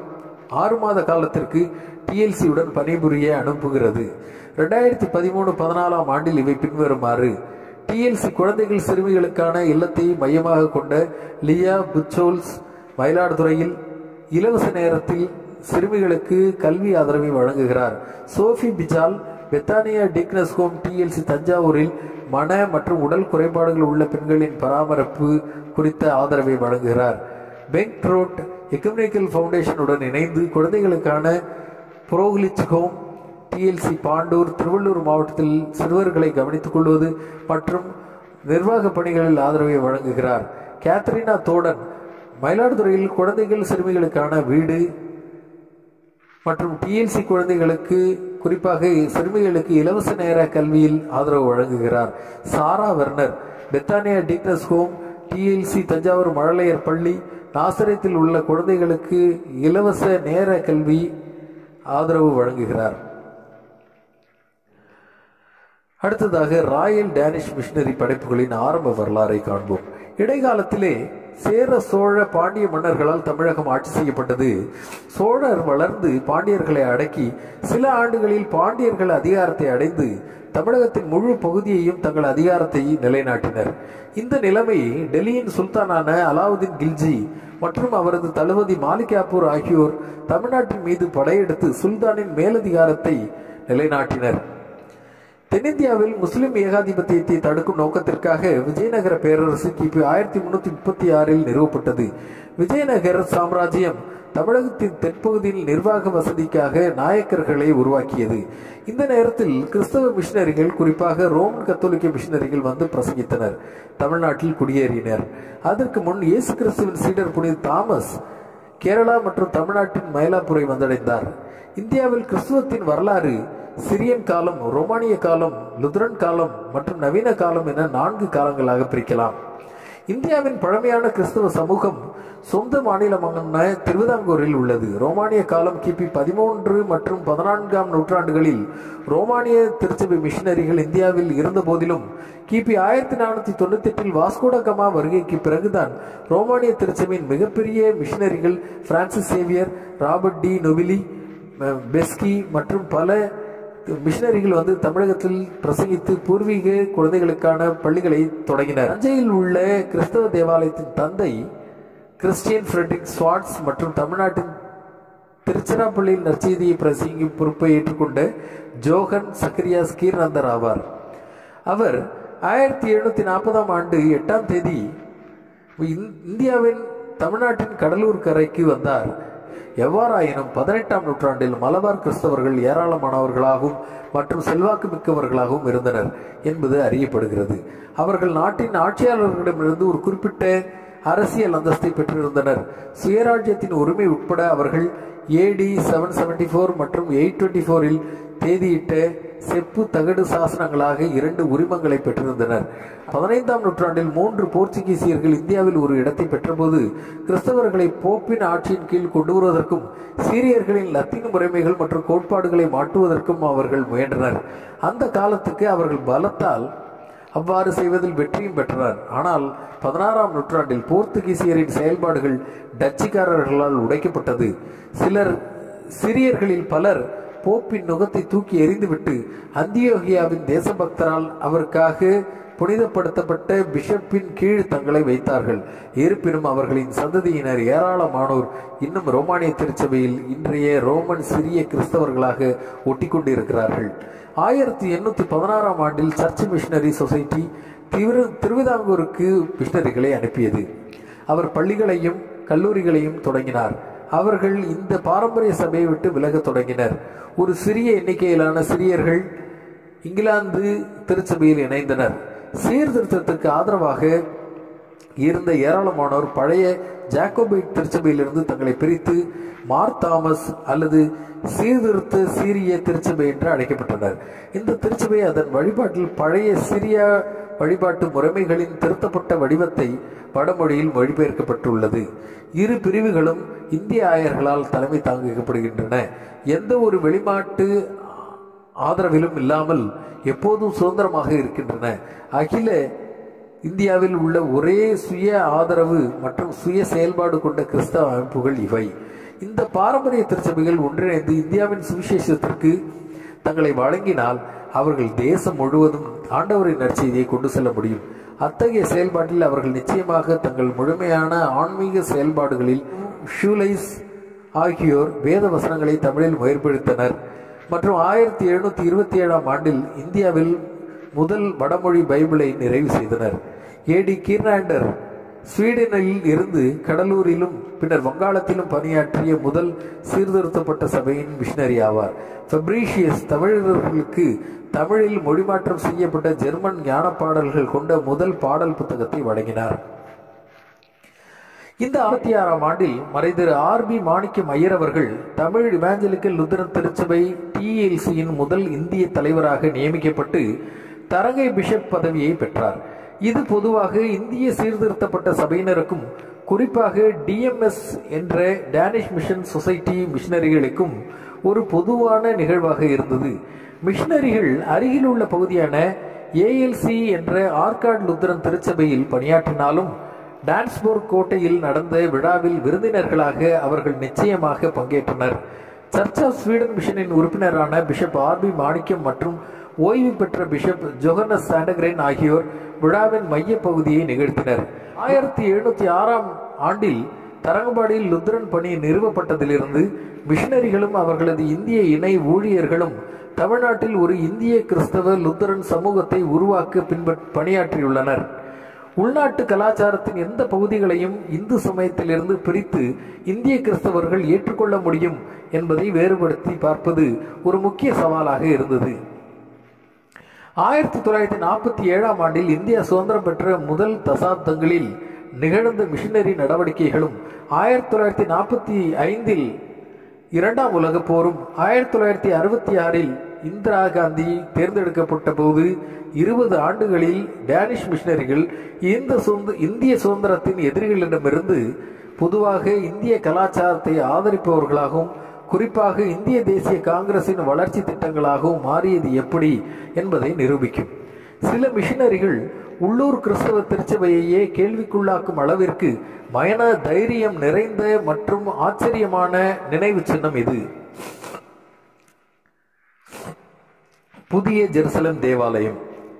ஆறு மாத காலத்திற்கு டிஎல்சியுடன் பணிபுரிய அனுப்புகிறது ரெண்டாயிரத்தி பதிமூணு பதினாலாம் ஆண்டில் இவை பின்வருமாறு டிஎல்சி குழந்தைகள் சிறுமிகளுக்கான இல்லத்தை மையமாக கொண்ட லியா புச்சோல்ஸ் மயிலாடுதுறையில் இலவச நேரத்தில் சிறுமிகளுக்கு கல்வி ஆதரவை வழங்குகிறார் சோஃபி பிஜால் பெத்தானியா டிக்னஸ் ஹோம் டிஎல்சி தஞ்சாவூரில் மன மற்றும் உடல் குறைபாடுகள் உள்ள பெண்களின் பராமரிப்பு குறித்த ஆதரவை வழங்குகிறார் பெங்க் ரோட் எக்கனாமிக்கல் ஃபவுண்டேஷனுடன் இணைந்து குழந்தைகளுக்கான புரோகிலிச் ஹோம் டிஎல்சி பாண்டூர் திருவள்ளூர் மாவட்டத்தில் சிறுவர்களை கவனித்துக் கொள்வது மற்றும் நிர்வாக பணிகளில் ஆதரவை வழங்குகிறார் கேத்ரினா தோடன் மயிலாடுதுறையில் குழந்தைகள் சிறுமிகளுக்கான வீடு மற்றும் டிஎல்சி குழந்தைகளுக்கு குறிப்பாக சிறுமிகளுக்கு இலவச நேர கல்வியில் ஆதரவு வழங்குகிறார் Sarah Werner Bethania deaconess home TLC Thanjavur மழலையர் பள்ளி நாசரத்தில் உள்ள குழந்தைகளுக்கு இலவச நேர கல்வி ஆதரவு வழங்குகிறார் அடுத்ததாக ராயல் டேனிஷ் மிஷனரி படைப்புகளின் ஆரம்ப வரலாறை காண்போம் இடைக்காலத்திலே சேர சோழ பாண்டிய மன்னர்களால் தமிழகம் ஆட்சி செய்யப்பட்டது சோழர் வளர்ந்து பாண்டியர்களை அடக்கி சில ஆண்டுகளில் பாண்டியர்கள் அதிகாரத்தை அடைந்து தமிழகத்தின் முழு பகுதியையும் தங்கள் அதிகாரத்தை நிலைநாட்டினர் இந்த நிலைமை டெல்லியின் சுல்தானான அலாவுதீன் கில்ஜி மற்றும் அவரது தளபதி மாலிகாப்பூர் ஆகியோர் தமிழ்நாட்டின் மீது படையெடுத்து சுல்தானின் மேலதிகாரத்தை நிலைநாட்டினர் தென்னிந்தியாவில் முஸ்லிம் ஏகாதிபத்தியத்தை தடுக்கும் நோக்கத்திற்காக விஜயநகர பேரரசு கிபி ஆயிரத்தி முன்னூத்தி முப்பத்தி ஆறில் நிறுவப்பட்டது விஜயநகர சாம்ராஜ்யம் தமிழகத்தின் தென்பகுதியில் நிர்வாக வசதிக்காக நாயக்கர்களை உருவாக்கியது இந்த நேரத்தில் கிறிஸ்தவ மிஷனரிகள் குறிப்பாக ரோமன் கத்தோலிக்க மிஷனரிகள் வந்து பிரசங்கித்தனர் தமிழ்நாட்டில் குடியேறினர் அதற்கு முன் இயேசு கிறிஸ்துவின் சீடர் புனித தாமஸ் கேரளா மற்றும் தமிழ்நாட்டின் மயிலாப்பூரை வந்தடைந்தார் இந்தியாவில் கிறிஸ்துவத்தின் வரலாறு சிரியன் காலம் ரோமானிய காலம் லுத்ரன் காலம் மற்றும் நவீன காலம் என நான்கு காலங்களாக பிரிக்கலாம் இந்தியாவின் பழமையான கிறிஸ்தவ சமூகம் சொந்த மாநிலமான திருவிதாங்கூரில் உள்ளது ரோமானிய காலம் கிபி பதிமூன்று மற்றும் பதினான்காம் நூற்றாண்டுகளில் ரோமானிய திருச்சபை மிஷனரிகள் இந்தியாவில் இருந்த போதிலும் கிபி ஆயிரத்தி நானூத்தி தொண்ணூத்தி எட்டில் வாஸ்கோடகமா வருகைக்கு பிறகுதான் ரோமானிய திருச்சபையின் மிகப்பெரிய மிஷனரிகள் Francis Xavier Robert de Nobili Beschi மற்றும் பல மிஷனரிகள் வந்து தமிழகத்தில் பிரசங்கித்து பூர்வீக குழந்தைகளுக்கான பள்ளிகளை தொடங்கினர் தஞ்சையில் உள்ள கிறிஸ்தவ தேவாலயத்தின் தந்தை கிறிஸ்டியன் ஃப்ரெட்ரிக் ஸ்வாட்ஸ் மற்றும் தமிழ்நாட்டின் திருச்சிராப்பள்ளியில் நற்செய்தியை பிரசங்கிக்கும் பொறுப்பை ஏற்றுக்கொண்ட ஜோகன் சக்கரியாஸ் கீர்நந்தர் ஆவார் அவர் ஆயிரத்தி எழுநூத்தி நாற்பதாம் ஆண்டு எட்டாம் தேதி இந்தியாவின் தமிழ்நாட்டின் கடலூர் கரைக்கு வந்தார் எவ்வாறாயினும் பதினெட்டாம் நூற்றாண்டில் மலபார் கிறிஸ்தவர்கள் ஏராளமானவர்களாகவும் மற்றும் செல்வாக்கு மிக்கவர்களாகவும் இருந்தனர் என்பது அறியப்படுகிறது அவர்கள் நாட்டின் ஆட்சியாளர்களிடமிருந்து ஒரு குறிப்பிட்ட அரசியல் அந்தஸ்தை பெற்றிருந்தனர் சுயராஜ்யத்தின் உரிமை உட்பட அவர்கள் ஏடி செவன் செவன்டி ஃபோர் மற்றும் எயிட் டுவெண்ட்டி ஃபோரில் தேதியிட்ட செப்பு தகடு சாசனங்களாக இரண்டு உரிமங்களை பெற்றிருந்தனர் பதினைந்தாம் நூற்றாண்டில் மூன்று போர்ச்சுகீசியர்கள் இந்தியாவில் ஒரு இடத்தை பெற்றபோது கிறிஸ்தவர்களை போப்பின் ஆட்சியின் கீழ் கொண்டு வருவதற்கும் சீரியர்களின் லத்தீன் முறைமைகள் மற்றும் கோட்பாடுகளை மாற்றுவதற்கும் அவர்கள் முயன்றனர் அந்த காலத்துக்கு அவர்கள் பலத்தால் அவ்வாறு செய்வதில் வெற்றியும் பெற்றனர் ஆனால் பதினாறாம் நூற்றாண்டில் போர்த்துகீசியரின் செயல்பாடுகள் டச்சுக்காரர்களால் உடைக்கப்பட்டது சிலர் சிறியர்களில் பலர் போப்பின் நுகத்தை தூக்கி எறிந்துவிட்டு அந்தியோகியாவின் தேசபக்தரால் அவருக்காக புனிதப்படுத்தப்பட்ட பிஷப்பின் கீழ் தங்களை வைத்தார்கள் இருப்பினும் அவர்களின் சந்ததியினர் ஏராளமானோர் இன்னும் ரோமானிய திருச்சபையில் இன்றைய ரோமன் சிறிய கிறிஸ்தவர்களாக ஒட்டிக்கொண்டிருக்கிறார்கள் ஆயிரத்தி எண்ணூத்தி பதினாறாம் ஆண்டில் சர்ச் மிஷனரி சொசைட்டி திரு திருவிதாங்கூருக்கு மிஷனரிகளை அனுப்பியது அவர் பள்ளிகளையும் கல்லூரிகளையும் தொடங்கினார் அவர்கள் இந்த பாரம்பரிய சபையை விட்டு விலகத் தொடங்கினர் ஒரு சிறிய எண்ணிக்கையிலான சிறியர்கள் இங்கிலாந்து திருச்சபையில் இணைந்தனர் சீர்திருத்தத்துக்கு ஆதரவாக இருந்த ஏராளமானோர் பழைய ஜாக்கோபைட் திருச்சபையிலிருந்து தங்களை பிரித்து மார் தாமஸ் அல்லது சீர்திருத்த சீரிய திருச்சபை என்று அழைக்கப்பட்டனர் இந்த திருச்சபை அதன் வழிபாட்டில் பழைய சிரியா வழிபாட்டு முறைமைகளின் திருத்தப்பட்ட வடிவத்தை வடமொழியில் மொழிபெயர்க்கப்பட்டுள்ளது இரு பிரிவுகளும் இந்திய ஆயர்களால் தலைமை தாங்கப்படுகின்றன எந்த ஒரு வெளிநாட்டு ஆதரவிலும் இல்லாமல் எப்போதும் சுதந்திரமாக இருக்கின்றன அகில இந்தியாவில் உள்ள ஒரே சுய ஆதரவு மற்றும் சுய செயல்பாடு கொண்ட கிறிஸ்தவ அமைப்புகள் இவை இந்த பாரம்பரிய திருச்சபைகள் ஒன்றிணைந்து இந்தியாவின் சுவிசேஷத்திற்கு தங்களை வழங்கினால் அவர்கள் தேசம் முழுவதும் ஆண்டவரின் நற்செய்தியை கொண்டு செல்ல முடியும் அத்தகைய செயல்பாட்டில் அவர்கள் நிச்சயமாக தங்கள் முழுமையான ஆன்மீக செயல்பாடுகளில் ஷூலைஸ் ஆகியோர் வேத வசனங்களை தமிழில் முயற்படுத்தினர் மற்றும் ஆயிரத்தி எழுநூத்தி இருபத்தி ஏழாம் ஆண்டில் இந்தியாவில் முதல் வடமொழி பைபிளை நிறைவு செய்தனர் ஏடி கீர்னாண்டர் ஸ்வீடனில் இருந்து கடலூரிலும் பின்னர் வங்காளத்திலும் பணியாற்றிய முதல் சீர்திருத்தப்பட்ட சபையின் மிஷனரி ஆவார் ஃபெப்ரீஷியஸ் தமிழர்களுக்கு தமிழில் மொழிமாற்றம் செய்யப்பட்ட ஜெர்மன் ஞான பாடல்கள் கொண்ட முதல் பாடல் புத்தகத்தை வழங்கினார் இந்த அறுபத்தி ஆறாம் ஆண்டில் மறைதிரு ஆர் பி மாணிக்கம் ஐயர் அவர்கள் தமிழ் இவாஞ்சலிக்கல் லுத்தரன் திருச்சபை டிஎல்சியின் முதல் இந்திய தலைவராக நியமிக்கப்பட்டு தரங்கை பிஷப் பதவியை பெற்றார் இது பொதுவாக இந்திய சீர்திருத்தப்பட்ட சபையினருக்கும் குறிப்பாக டிஎம்எஸ் என்ற டேனிஷ் மிஷன் சொசைட்டி மிஷனரிகளுக்கும் ஒரு பொதுவான நிகழ்வாக இருந்தது மிஷனரிகள் அருகில் உள்ள பகுதியான ஏஎல்சி என்ற ஆர்காட் லுத்தரன் திருச்சபையில் பணியாற்றினாலும் டான்ஸ்போர்க் கோட்டையில் நடந்த விழாவில் விருந்தினர்களாக அவர்கள் நிச்சயமாக பங்கேற்றனர் சர்ச் ஆஃப் ஸ்வீடன் மிஷனின் உறுப்பினரான பிஷப் ஆர்பி மாணிக்கம் மற்றும் ஓய்வு பெற்ற பிஷப் ஜொஹனஸ் சாண்டகிரேன் ஆகியோர் விழாவின் மைய பகுதியை நிகழ்த்தினர் ஆயிரத்தி எழுநூத்தி ஆறாம் ஆண்டில் தரங்கம்பாடியில் லுத்ரன் பணி நிறுவப்பட்டதிலிருந்து மிஷனரிகளும் அவர்களது இந்திய இணை ஊழியர்களும் தமிழ்நாட்டில் ஒரு இந்திய கிறிஸ்தவ லுத்தரன் சமூகத்தை உருவாக்க பின்பற் பணியாற்றியுள்ளனர் உள்நாட்டு கலாச்சாரத்தின் எந்த பகுதிகளையும் இந்து சமயத்திலிருந்து பிரித்து இந்திய கிறிஸ்தவர்கள் ஏற்றுக்கொள்ள முடியும் என்பதை வேறுபடுத்தி பார்ப்பது ஒரு முக்கிய சவாலாக இருந்தது ஆயிரத்தி தொள்ளாயிரத்தி நாற்பத்தி ஏழாம் ஆண்டில் இந்தியா சுதந்திரம் பெற்ற முதல் தசாப்தங்களில் நிகழ்ந்த மிஷனரி நடவடிக்கைகளும் ஆயிரத்தி தொள்ளாயிரத்தி நாற்பத்தி ஐந்தில் இரண்டாம் உலகப் போரும் ஆயிரத்தி தொள்ளாயிரத்தி அறுபத்தி ஆறில் இந்திரா காந்தி தேர்ந்தெடுக்கப்பட்ட போது இருபது ஆண்டுகளில் டேனிஷ் மிஷனரிகள் இந்த சுந்த இந்திய சுதந்திரத்தின் எதிரிகளிடமிருந்து பொதுவாக இந்திய கலாச்சாரத்தை ஆதரிப்பவர்களாகவும் குறிப்பாக இந்திய தேசிய காங்கிரசின் வளர்ச்சி திட்டங்களாகவும் மாறியது எப்படி என்பதை நிரூபிக்கும் சில மிஷனரிகள் உள்ளூர் கிறிஸ்தவ திருச்சபையையே கேள்விக்குள்ளாக்கும் அளவிற்கு மயன தைரியம் நிறைந்த மற்றும் ஆச்சரியமான நினைவு சின்னம் இது புதிய ஜெருசலேம் தேவாலயம்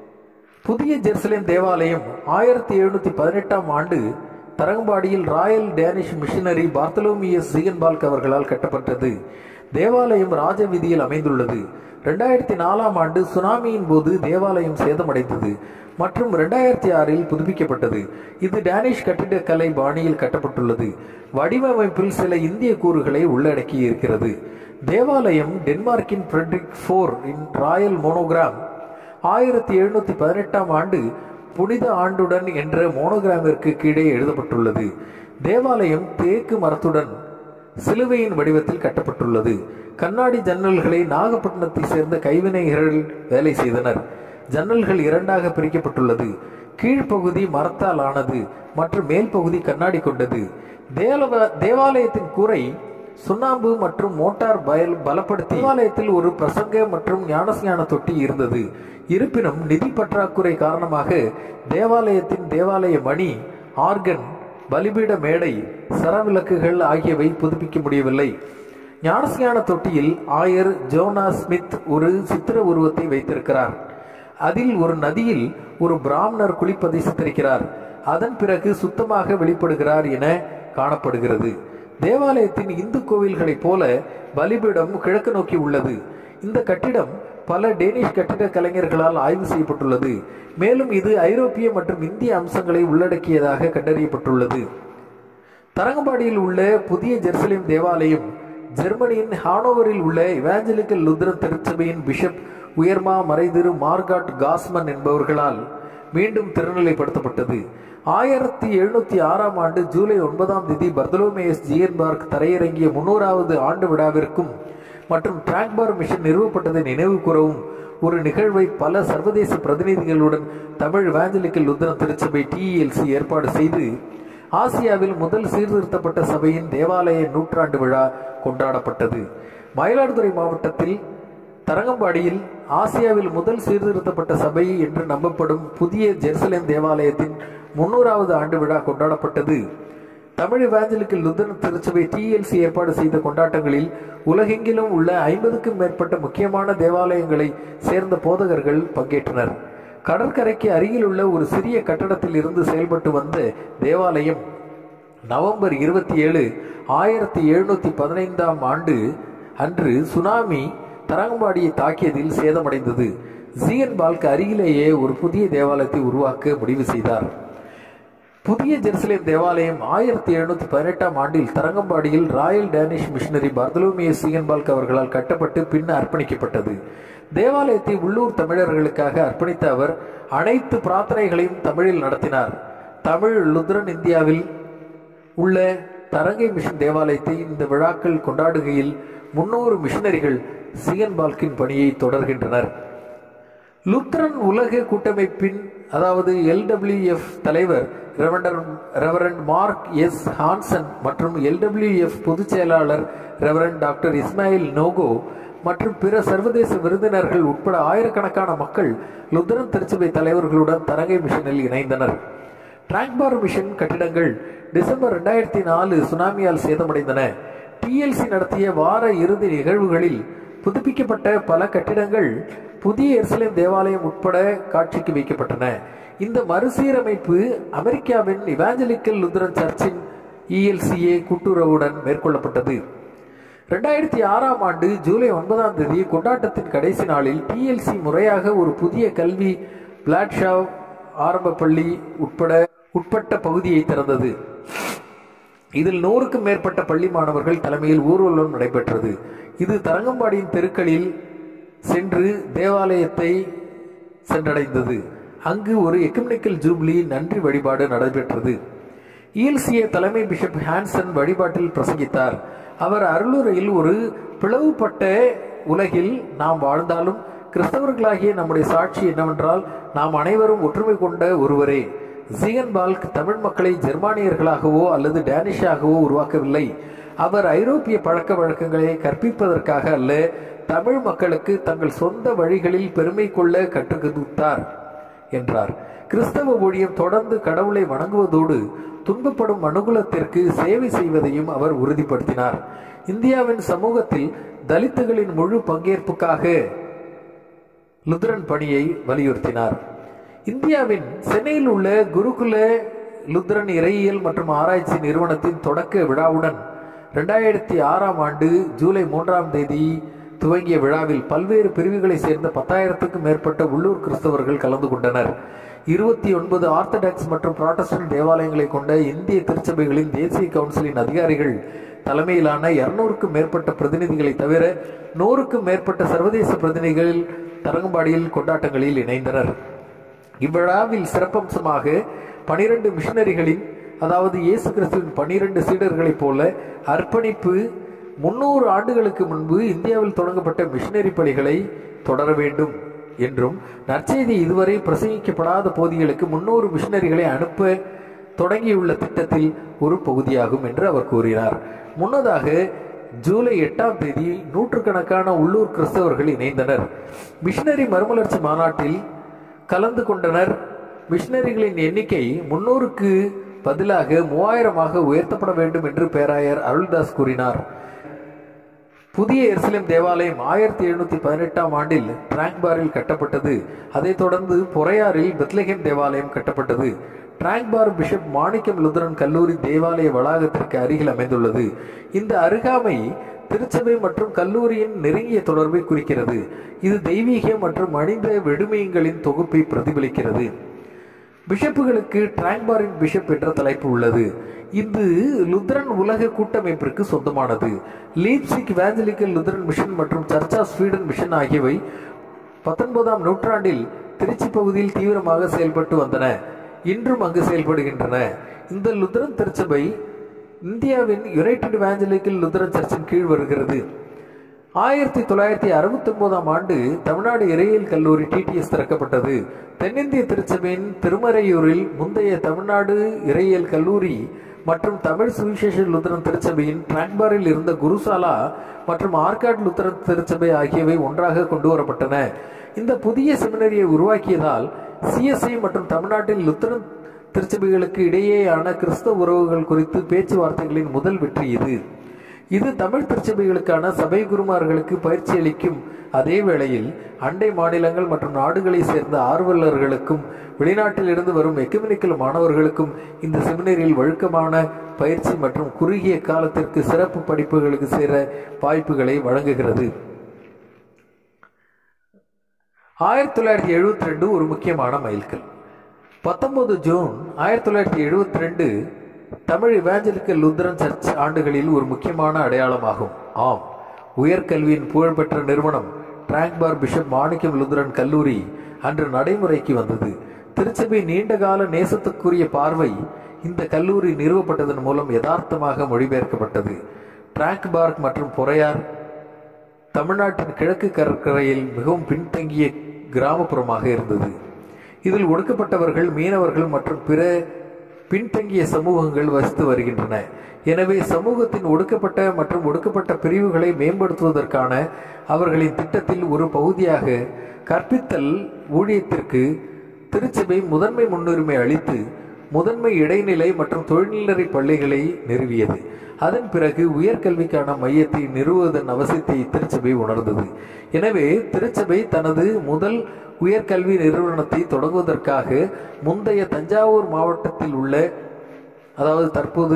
புதிய ஜெருசலேம் தேவாலயம் ஆயிரத்தி எழுநூத்தி பதினெட்டாம் ஆண்டு தரங்கம்பாடியில் royal Danish missionary Bartholomaeus Ziegenbalg அவர்களால் கட்டப்பட்டது தேவாலயம் ராஜ வீதியில் அமைந்துள்ளது ரெண்டாயிரத்தி நாலாம் ஆண்டு சுனாமியின் போது தேவாலயம் சேதமடைந்தது மற்றும் ரெண்டாயிரத்தி ஆறில் புதுப்பிக்கப்பட்டது இது டேனிஷ் கட்டிடக்கலை பாணியில் கட்டப்பட்டுள்ளது வடிவமைப்பில் சில இந்திய கூறுகளை உள்ளடக்கி இருக்கிறது தேவாலயம் டென்மார்க்கின் ஃப்ரெட்ரிக் ஃபோர் இன் ராயல் மோனோகிராம் ஆயிரத்தி எழுநூத்தி பதினெட்டாம் ஆண்டு புனித ஆண்டுடன் என்ற மோனோகிராமிற்கு கீழே எழுதப்பட்டுள்ளது தேவாலயம் தேக்கு மரத்துடன் சிலுவையின் வடிவத்தில் கட்டப்பட்டுள்ளது கண்ணாடி ஜன்னல்களை நாகப்பட்டினத்தை சேர்ந்த கைவினைஞர்கள் வேலை செய்தனர் ஜன்னல்கள் இரண்டாக பிரிக்கப்பட்டுள்ளது கீழ்ப்பகுதி மரத்தால் ஆனது மற்றும் மேல் பகுதி கண்ணாடி கொண்டது தேவ தேவாலயத்தின் கூரை சுண்ணாம்பு மற்றும் மோட்டார் பயல் பலப்படுத்தி தேவாலயத்தில் ஒரு பிரசங்க மற்றும் ஞானஸ்ஞான தொட்டி இருந்தது இருப்பினும் நிதி பற்றாக்குறை காரணமாக தேவாலயத்தின் தேவாலய மணி ஆர்கன் பலிபீட மேடை சரவிளக்குகள் ஆகியவை புதுப்பிக்க முடியவில்லை ஞானஸ்ஞான தொட்டியில் ஆயர் ஜோனா ஸ்மித் ஒரு சித்திர உருவத்தை வைத்திருக்கிறார் அதில் ஒரு நதியில் ஒரு பிராமணர் குளிப்பதை சித்தரிக்கிறார் அதன் பிறகு சுத்தமாக வெளிப்படுகிறார் என காணப்படுகிறது தேவாலயத்தின் இந்து கோவில்களைப் போல பலிபீடம் கிழக்கு நோக்கி உள்ளது இந்த கட்டிடம் பல டேனிஷ் கட்டிட கலைஞர்களால் ஆய்வு செய்யப்பட்டுள்ளது மேலும் இது ஐரோப்பிய மற்றும் இந்திய அம்சங்களை உள்ளடக்கியதாக கண்டறியப்பட்டுள்ளது தரங்கம்பாடியில் உள்ள புதிய ஜெருசலேம் தேவாலயம் ஜெர்மனியின் ஹானோவரில் உள்ள இவாஞ்சலிக்கல் லுத்ரன் திருச்சபையின் பிஷப் உயர்மா மறைதிரு மார்காட் காஸ்மன் என்பவர்களால் மீண்டும் திருநிலைப்படுத்தப்பட்டது ஆயிரத்தி எழுநூத்தி ஆறாம் ஆண்டு ஜூலை ஒன்பதாம் தேதி பர்தலோமேயஸ் ஜியன்பர்க் தரையிறங்கிய முன்னூறாவது ஆண்டு விழாவிற்கும் மற்றும் டிராக்பார் மிஷன் நிறுவப்பட்டதை நினைவு கூறவும் ஒரு நிகழ்வை பல சர்வதேச பிரதிநிதிகளுடன் தமிழ் இவாஞ்சலிக்கல் லுத்தரன் திருச்சபை டிஇஎல்சி ஏற்பாடு செய்து ஆசியாவில் முதல் சீர்திருத்தப்பட்ட சபையின் தேவாலய நூற்றாண்டு விழா கொண்டாடப்பட்டது மயிலாடுதுறை மாவட்டத்தில் தரங்கம்பாடியில் ஆசியாவில் முதல் சீர்திருத்தப்பட்ட சபை என்று நம்பப்படும் புதிய ஜெருசலேம் தேவாலயத்தின் முன்னூறாவது ஆண்டு விழா கொண்டாடப்பட்டது தமிழ் இவாஞ்சலிக்கல் லுத்தரன் திருச்சபை டிஎல்சி ஏற்பாடு செய்த கொண்டாட்டங்களில் உலகெங்கிலும் உள்ள ஐம்பதுக்கும் மேற்பட்ட முக்கியமான தேவாலயங்களை சேர்ந்த போதகர்கள் பங்கேற்றனர் கடற்கரைக்கு அருகில் உள்ள ஒரு சிறிய கட்டடத்தில் இருந்து செயல்பட்டு வந்த தேவாலயம் நவம்பர் இருபத்தி ஏழு ஆயிரத்தி எழுநூத்தி பதினைந்தாம் ஆண்டு அன்று சுனாமி தரங்கம்பாடியை தாக்கியதில் சேதமடைந்தது ஜியன் பால்க்கு அருகிலேயே ஒரு புதிய தேவாலயத்தை உருவாக்க முடிவு செய்தார் புதிய ஜெருசலேம் தேவாலயம் ஆயிரத்தி எழுநூத்தி பதினெட்டாம் ஆண்டில் தரங்கம்பாடியில் royal Danish missionary Bartholomew Ziegenbalg அவர்களால் கட்டப்பட்டு பின் அர்ப்பணிக்கப்பட்டது தேவாலயத்தை உள்ளூர் தமிழர்களுக்காக அர்ப்பணித்த அவர் அனைத்து பிரார்த்தனைகளையும் தமிழில் நடத்தினார் தமிழ் லுத்ரன் இந்தியாவில் உள்ள தரங்கை மிஷன் தேவாலயத்தை இந்த விழாக்கள் கொண்டாடுகையில் முன்னூறு மிஷனரிகள் சிகன் பால்கின் பணியை தொடர்கின்றனர் லுத்ரன் உலக கூட்டமைப்பின் அதாவது எல்டபிள்யூஎஃப் தலைவர் reverend reverend Mark S Hanson மற்றும் எல்டபிள்யூஎஃப் பொதுச் செயலாளர் ரெவரண்ட் டாக்டர் இஸ்மாயில் நோகோ மற்றும் பிற சர்வதேச விருந்தினர்கள் உட்பட ஆயிரக்கணக்கான மக்கள் லுத்தரன் திருச்சபை தலைவர்களுடன் தரங்கை மிஷனில் இணைந்தனர் டிராங்பார் மிஷன் கட்டிடங்கள் டிசம்பர் ரெண்டாயிரத்தி நாலு சுனாமியால் சேதமடைந்தன டிஎல்சி நடத்திய வார இறுதி நிகழ்வுகளில் புதுப்பிக்கப்பட்ட பல கட்டிடங்கள் புதிய எருசலேம் தேவாலயம் உட்பட காட்சிக்கு வைக்கப்பட்டன இந்த மறுசீரமைப்பு அமெரிக்காவின் இவாஞ்சலிக்கல் லுத்ரன் சர்ச்சின் இஎல்சிஏ கூட்டுறவுடன் மேற்கொள்ளப்பட்டது ரெண்டாயிரத்தி ஆறாம் ஆண்டு ஜூலை ஒன்பதாம் தேதி கொண்டாட்டத்தின் கடைசி நாளில் டிஎல்சி முறையாக ஒரு புதிய கல்வி பிளாட்ஷாவ் ஆரம்ப பள்ளி உட்பட உட்பட்ட பகுதியை திறந்தது இதில் நூறுக்கும் மேற்பட்ட பள்ளி மாணவர்கள் தலைமையில் ஊர்வலம் நடைபெற்றது இது தரங்கம்பாடியின் தெருக்களில் சென்று தேவாலயத்தை சென்றடைந்தது அங்கு ஒரு எக்கம்னிக்கல் ஜூப்ளி நன்றி வழிபாடு நடைபெற்றது இஎல்சிஏ தலைமை பிஷப் ஹான்சன் வழிபாட்டில் பிரசங்கித்தார் அவர் அருளுரையில் ஒரு பிளவுபட்ட உலகில் நாம் வாழ்ந்தாலும் கிறிஸ்தவர்களாகிய நம்முடைய சாட்சி என்னவென்றால் நாம் அனைவரும் ஒற்றுமை கொண்ட ஒருவரே ஜீகன் பால்க் தமிழ் மக்களை ஜெர்மானியர்களாகவோ அல்லது டேனிஷாகவோ உருவாக்கவில்லை அவர் ஐரோப்பிய பழக்க வழக்கங்களை கற்பிப்பதற்காக அல்ல தமிழ் மக்களுக்கு தங்கள் சொந்த வழிகளில் பெருமை கொள்ள கற்றுக்கொடுத்தார் என்றார் கிறிஸ்தவ ஊழியம் தொடர்ந்து கடவுளை வணங்குவதோடு துன்பப்படும் மனுகுலத்திற்கு சேவை செய்வதையும் அவர் உறுதிப்படுத்தினார் இந்தியாவின் சமூகத்தில் தலித்துகளின் முழு பங்கேற்புக்காக லுத்ரன் பணியை வலியுறுத்தினார் இந்தியாவின் சென்னையில் உள்ள குருகுல லுத்ரன் இறையியல் மற்றும் ஆராய்ச்சி நிறுவனத்தின் தொடக்க விழாவுடன் ரெண்டாயிரத்தி ஆறாம் ஆண்டு ஜூலை மூன்றாம் தேதி துவங்கிய விழாவில் பல்வேறு பிரிவுகளை சேர்ந்த பத்தாயிரத்துக்கும் மேற்பட்ட உள்ளூர் கிறிஸ்தவர்கள் கலந்து கொண்டனர் இருபத்தி ஒன்பது ஆர்த்தடாக்ஸ் மற்றும் புராட்டஸ்டன்ட் தேவாலயங்களை கொண்ட இந்திய திருச்சபைகளின் தேசிய கவுன்சிலின் அதிகாரிகள் தலைமையிலான இருநூறுக்கும் மேற்பட்ட பிரதிநிதிகளை தவிர நூறுக்கும் மேற்பட்ட சர்வதேச பிரதிநிதிகள் தரங்கம்பாடியில் கொண்டாட்டங்களில் இணைந்தனர் இவ்விழாவில் சிறப்பம்சமாக பனிரெண்டு மிஷனரிகளின் அதாவது இயேசு கிறிஸ்துவின் பனிரெண்டு சீடர்களைப் போல அர்ப்பணிப்பு முன்னூறு ஆண்டுகளுக்கு முன்பு இந்தியாவில் தொடங்கப்பட்ட மிஷனரி பணிகளை தொடர வேண்டும் என்றும் நற்செய்தி இதுவரை பிரசங்கிக்கப்படாத பகுதிகளுக்கு முன்னூறு மிஷனரிகளை அனுப்ப தொடங்கியுள்ள திட்டத்தில் ஒரு பகுதியாகும் என்று அவர் கூறினார் முன்னதாக ஜூலை எட்டாம் தேதி நூற்றுக்கணக்கான உள்ளூர் கிறிஸ்தவர்கள் இணைந்தனர் மிஷனரி மறுமலர்ச்சி மாநாட்டில் கலந்து கொண்டனர் மிஷனரிகளின் எண்ணிக்கை முன்னூறுக்கு பதிலாக மூவாயிரமாக உயர்த்தப்பட வேண்டும் என்று பேராயர் அருள்தாஸ் கூறினார் புதிய எருசலேம் தேவாலயம் ஆயிரத்தி எழுநூத்தி பதினெட்டாம் ஆண்டில் டிராங்பாரில் கட்டப்பட்டது அதைத் தொடர்ந்து பொறையாறில் பெத்லஹேம் தேவாலயம் கட்டப்பட்டது டிராங்பார் பிஷப் மாணிக்கம் லுத்ரன் கல்லூரி தேவாலய வளாகத்திற்கு அருகில் அமைந்துள்ளது இந்த அருகாமை திருச்சபை மற்றும் கல்லூரியின் நெருங்கிய தொடர்பை குறிக்கிறது இது தெய்வீக மற்றும் மனித விடுமையங்களின் தொகுப்பை பிரதிபலிக்கிறது பிஷப்புகளுக்கு டிராங்பாரின் பிஷப் என்ற தலைப்பு உள்ளது இது லுத்ரன் உலக கூட்டமைப்பிற்கு சொந்தமானது லீப்சிக் வேஞ்சலிக்கல் லுத்ரன் மிஷன் மற்றும் சர்ச்சா ஸ்வீடன் மிஷன் ஆகியவை பத்தொன்பதாம் நூற்றாண்டில் திருச்சி பகுதியில் தீவிரமாக செயல்பட்டு வந்தன இன்றும் அங்கு செயல்படுகின்றன இந்த லுத்ரன் திருச்சபை இந்தியாவின் யுனைடெட் வேஞ்சலிக்கல் லுத்ரன் சர்ச்சின் கீழ் வருகிறது ஆயிரத்தி தொள்ளாயிரத்தி அறுபத்தி ஒன்பதாம் ஆண்டு தமிழ்நாடு இறையியல் கல்லூரி டிடிஎஸ் திறக்கப்பட்டது தென்னிந்திய திருச்சபையின் திருமறையூரில் முந்தைய தமிழ்நாடு இறையியல் கல்லூரி மற்றும் தமிழ் சுவிசேஷ லுத்தரன் திருச்சபையின் டிராங்பாரில் இருந்த குருசாலா மற்றும் ஆர்காட் லுத்தரன் திருச்சபை ஆகியவை ஒன்றாக கொண்டு வரப்பட்டன இந்த புதிய செமினரியை உருவாக்கியதால் சிஎஸ்ஐ மற்றும் தமிழ்நாட்டின் லுத்தரன் திருச்சபைகளுக்கு இடையேயான கிறிஸ்தவ உறவுகள் குறித்து பேச்சுவார்த்தைகளின் முதல் வெற்றி இது இது தமிழ் திருச்சபைகளுக்கான சபை குருமார்களுக்கு பயிற்சி அளிக்கும் அதே வேளையில் அண்டை மாநிலங்கள் மற்றும் நாடுகளை சேர்ந்த ஆர்வலர்களுக்கும் வெளிநாட்டில் இருந்து வரும் எக்குமெனிக்கல் மாணவர்களுக்கும் இந்த செமினரியில் வழக்கமான பயிற்சி மற்றும் குறுகிய காலத்திற்கு சிறப்பு படிப்புகளுக்கு சேர வாய்ப்புகளை வழங்குகிறது ஆயிரத்தி தொள்ளாயிரத்தி எழுபத்தி ரெண்டு ஒரு முக்கியமான மைல்கல் பத்தொன்பது ஜூன் ஆயிரத்தி தொள்ளாயிரத்தி எழுபத்தி ரெண்டு தமிழ் இவாஞ்சலிக்கல் லுத்தரன் சர்ச் ஆண்டுகளில் ஒரு முக்கியமான அடையாளமாகும் ஆம் உயர்கல்வியின் புகழ்பெற்ற நிறுவனம் டிராங்பார் பிஷப் மாணிக்கம் லுத்தரன் கல்லூரி அன்று நடைமுறைக்கு வந்தது திருச்சபை நீண்டகால நேசத்துக்குரிய பார்வை இந்த கல்லூரி நிறுவப்பட்டதன் மூலம் யதார்த்தமாக மொழிபெயர்க்கப்பட்டது டிராங்க்பார்க் மற்றும் பொறையார் தமிழ்நாட்டின் கிழக்கு கடற்கரையில் மிகவும் பின்தங்கிய கிராமப்புறமாக இருந்தது இதில் ஒடுக்கப்பட்டவர்கள் மீனவர்கள் மற்றும் பிற பின்தங்கிய சமூகங்கள் வசித்து வருகின்றன எனவே சமூகத்தின் ஒடுக்கப்பட்ட மற்றும் ஒடுக்கப்பட்ட பிரிவுகளை மேம்படுத்துவதற்கான அவர்களின் திட்டத்தில் ஒரு பகுதியாக கற்பித்தல் ஊழியத்திற்கு திருச்சபை முதன்மை முன்னுரிமை அளித்து முதன்மை இடைநிலை மற்றும் தொழில்நிலை பள்ளிகளை நிறுவியது அதன் பிறகு உயர்கல்விக்கான மையத்தை நிறுவுவதன் அவசியத்தை திருச்சபை உணர்ந்தது எனவே திருச்சபை தனது முதல் உயர்கல்வி நிறுவனத்தை தொடங்குவதற்காக முந்தைய தஞ்சாவூர் மாவட்டத்தில் உள்ள அதாவது தற்போது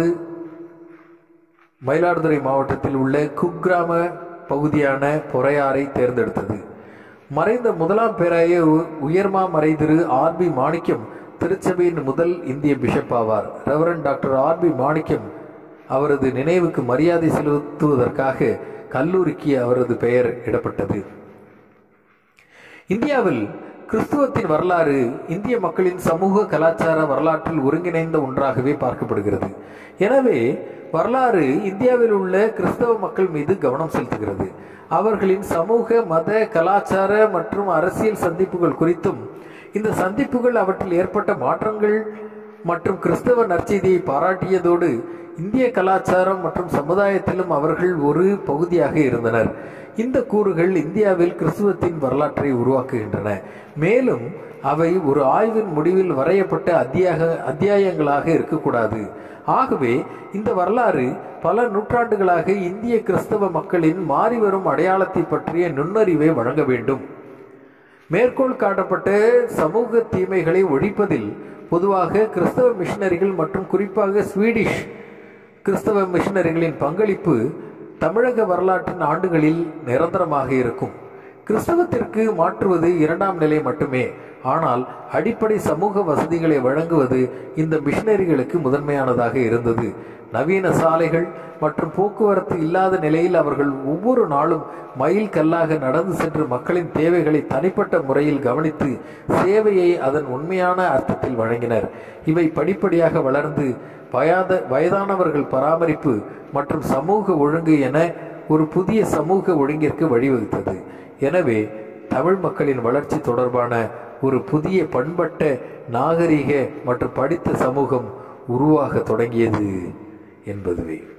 மயிலாடுதுறை மாவட்டத்தில் உள்ள குக்கிராம பகுதியான பொறையாரை தேர்ந்தெடுத்தது மறைந்த முதலாம் பேராய உயர்மா மறைதிரு ஆர் பி மாணிக்கம் திருச்சபையின் முதல் இந்திய பிஷப் ஆவார் reverend doctor R P Manickam அவரது நினைவுக்கு மரியாதை செலுத்துவதற்காக கல்லூரிக்கு அவரது பெயர் இடப்பட்டது இந்தியாவில் கிறிஸ்துவத்தின் வரலாறு இந்திய மக்களின் சமூக கலாச்சார வரலாற்றில் ஒருங்கிணைந்த ஒன்றாகவே பார்க்கப்படுகிறது எனவே வரலாறு இந்தியாவில் உள்ள கிறிஸ்தவ மக்கள் மீது கவனம் செலுத்துகிறது அவர்களின் சமூக மத கலாச்சார மற்றும் அரசியல் சந்திப்புகள் குறித்தும் இந்த சந்திப்புகள் அவற்றில் ஏற்பட்ட மாற்றங்கள் மற்றும் கிறிஸ்தவ நற்செய்தியை பாராட்டியதோடு இந்திய கலாச்சாரம் மற்றும் சமுதாயத்திலும் அவர்கள் ஒரு பகுதியாக இருந்தனர் இந்த கூறுகள் இந்தியாவில் கிறிஸ்துவத்தின் வரலாற்றை உருவாக்குகின்றன மேலும் அவை ஒரு ஆய்வின் முடிவில் வரையப்பட்ட அத்தியாக அத்தியாயங்களாக இருக்கக்கூடாது ஆகவே இந்த வரலாறு பல நூற்றாண்டுகளாக இந்திய கிறிஸ்தவ மக்களின் மாறிவரும் அடையாளத்தை பற்றிய நுண்ணறிவை வழங்க வேண்டும் மேற்கோள் காட்டப்பட்ட சமூக தீமைகளை ஒழிப்பதில் பொதுவாக கிறிஸ்தவ மிஷனரிகள் மற்றும் குறிப்பாக ஸ்வீடிஷ் கிறிஸ்தவ மிஷனரிகளின் பங்களிப்பு தமிழக வரலாற்றின் ஆண்டுகளில் நிரந்தரமாக இருக்கும் கிறிஸ்தவத்திற்கு மாற்றுவது இரண்டாம் நிலை மட்டுமே ஆனால் அடிப்படை சமூக வசதிகளை வழங்குவது இந்த மிஷனரிகளுக்கு முதன்மையானதாக இருந்தது நவீன சாலைகள் மற்றும் போக்குவரத்து இல்லாத நிலையில் அவர்கள் ஒவ்வொரு நாளும் மைல் கல்லாக நடந்து சென்று மக்களின் தேவைகளை தனிப்பட்ட முறையில் கவனித்து சேவையை அதன் உண்மையான அர்த்தத்தில் வழங்கினர் இவை படிப்படியாக வளர்ந்து வயாத வயதானவர்கள் பராமரிப்பு மற்றும் சமூக ஒழுங்கு என ஒரு புதிய சமூக ஒழுங்கிற்கு வழிவகுத்தது எனவே தமிழ் மக்களின் வளர்ச்சி தொடர்பான ஒரு புதிய பண்பட்ட நாகரிக மற்றும் படித்த சமூகம் உருவாக தொடங்கியது என்பதுவே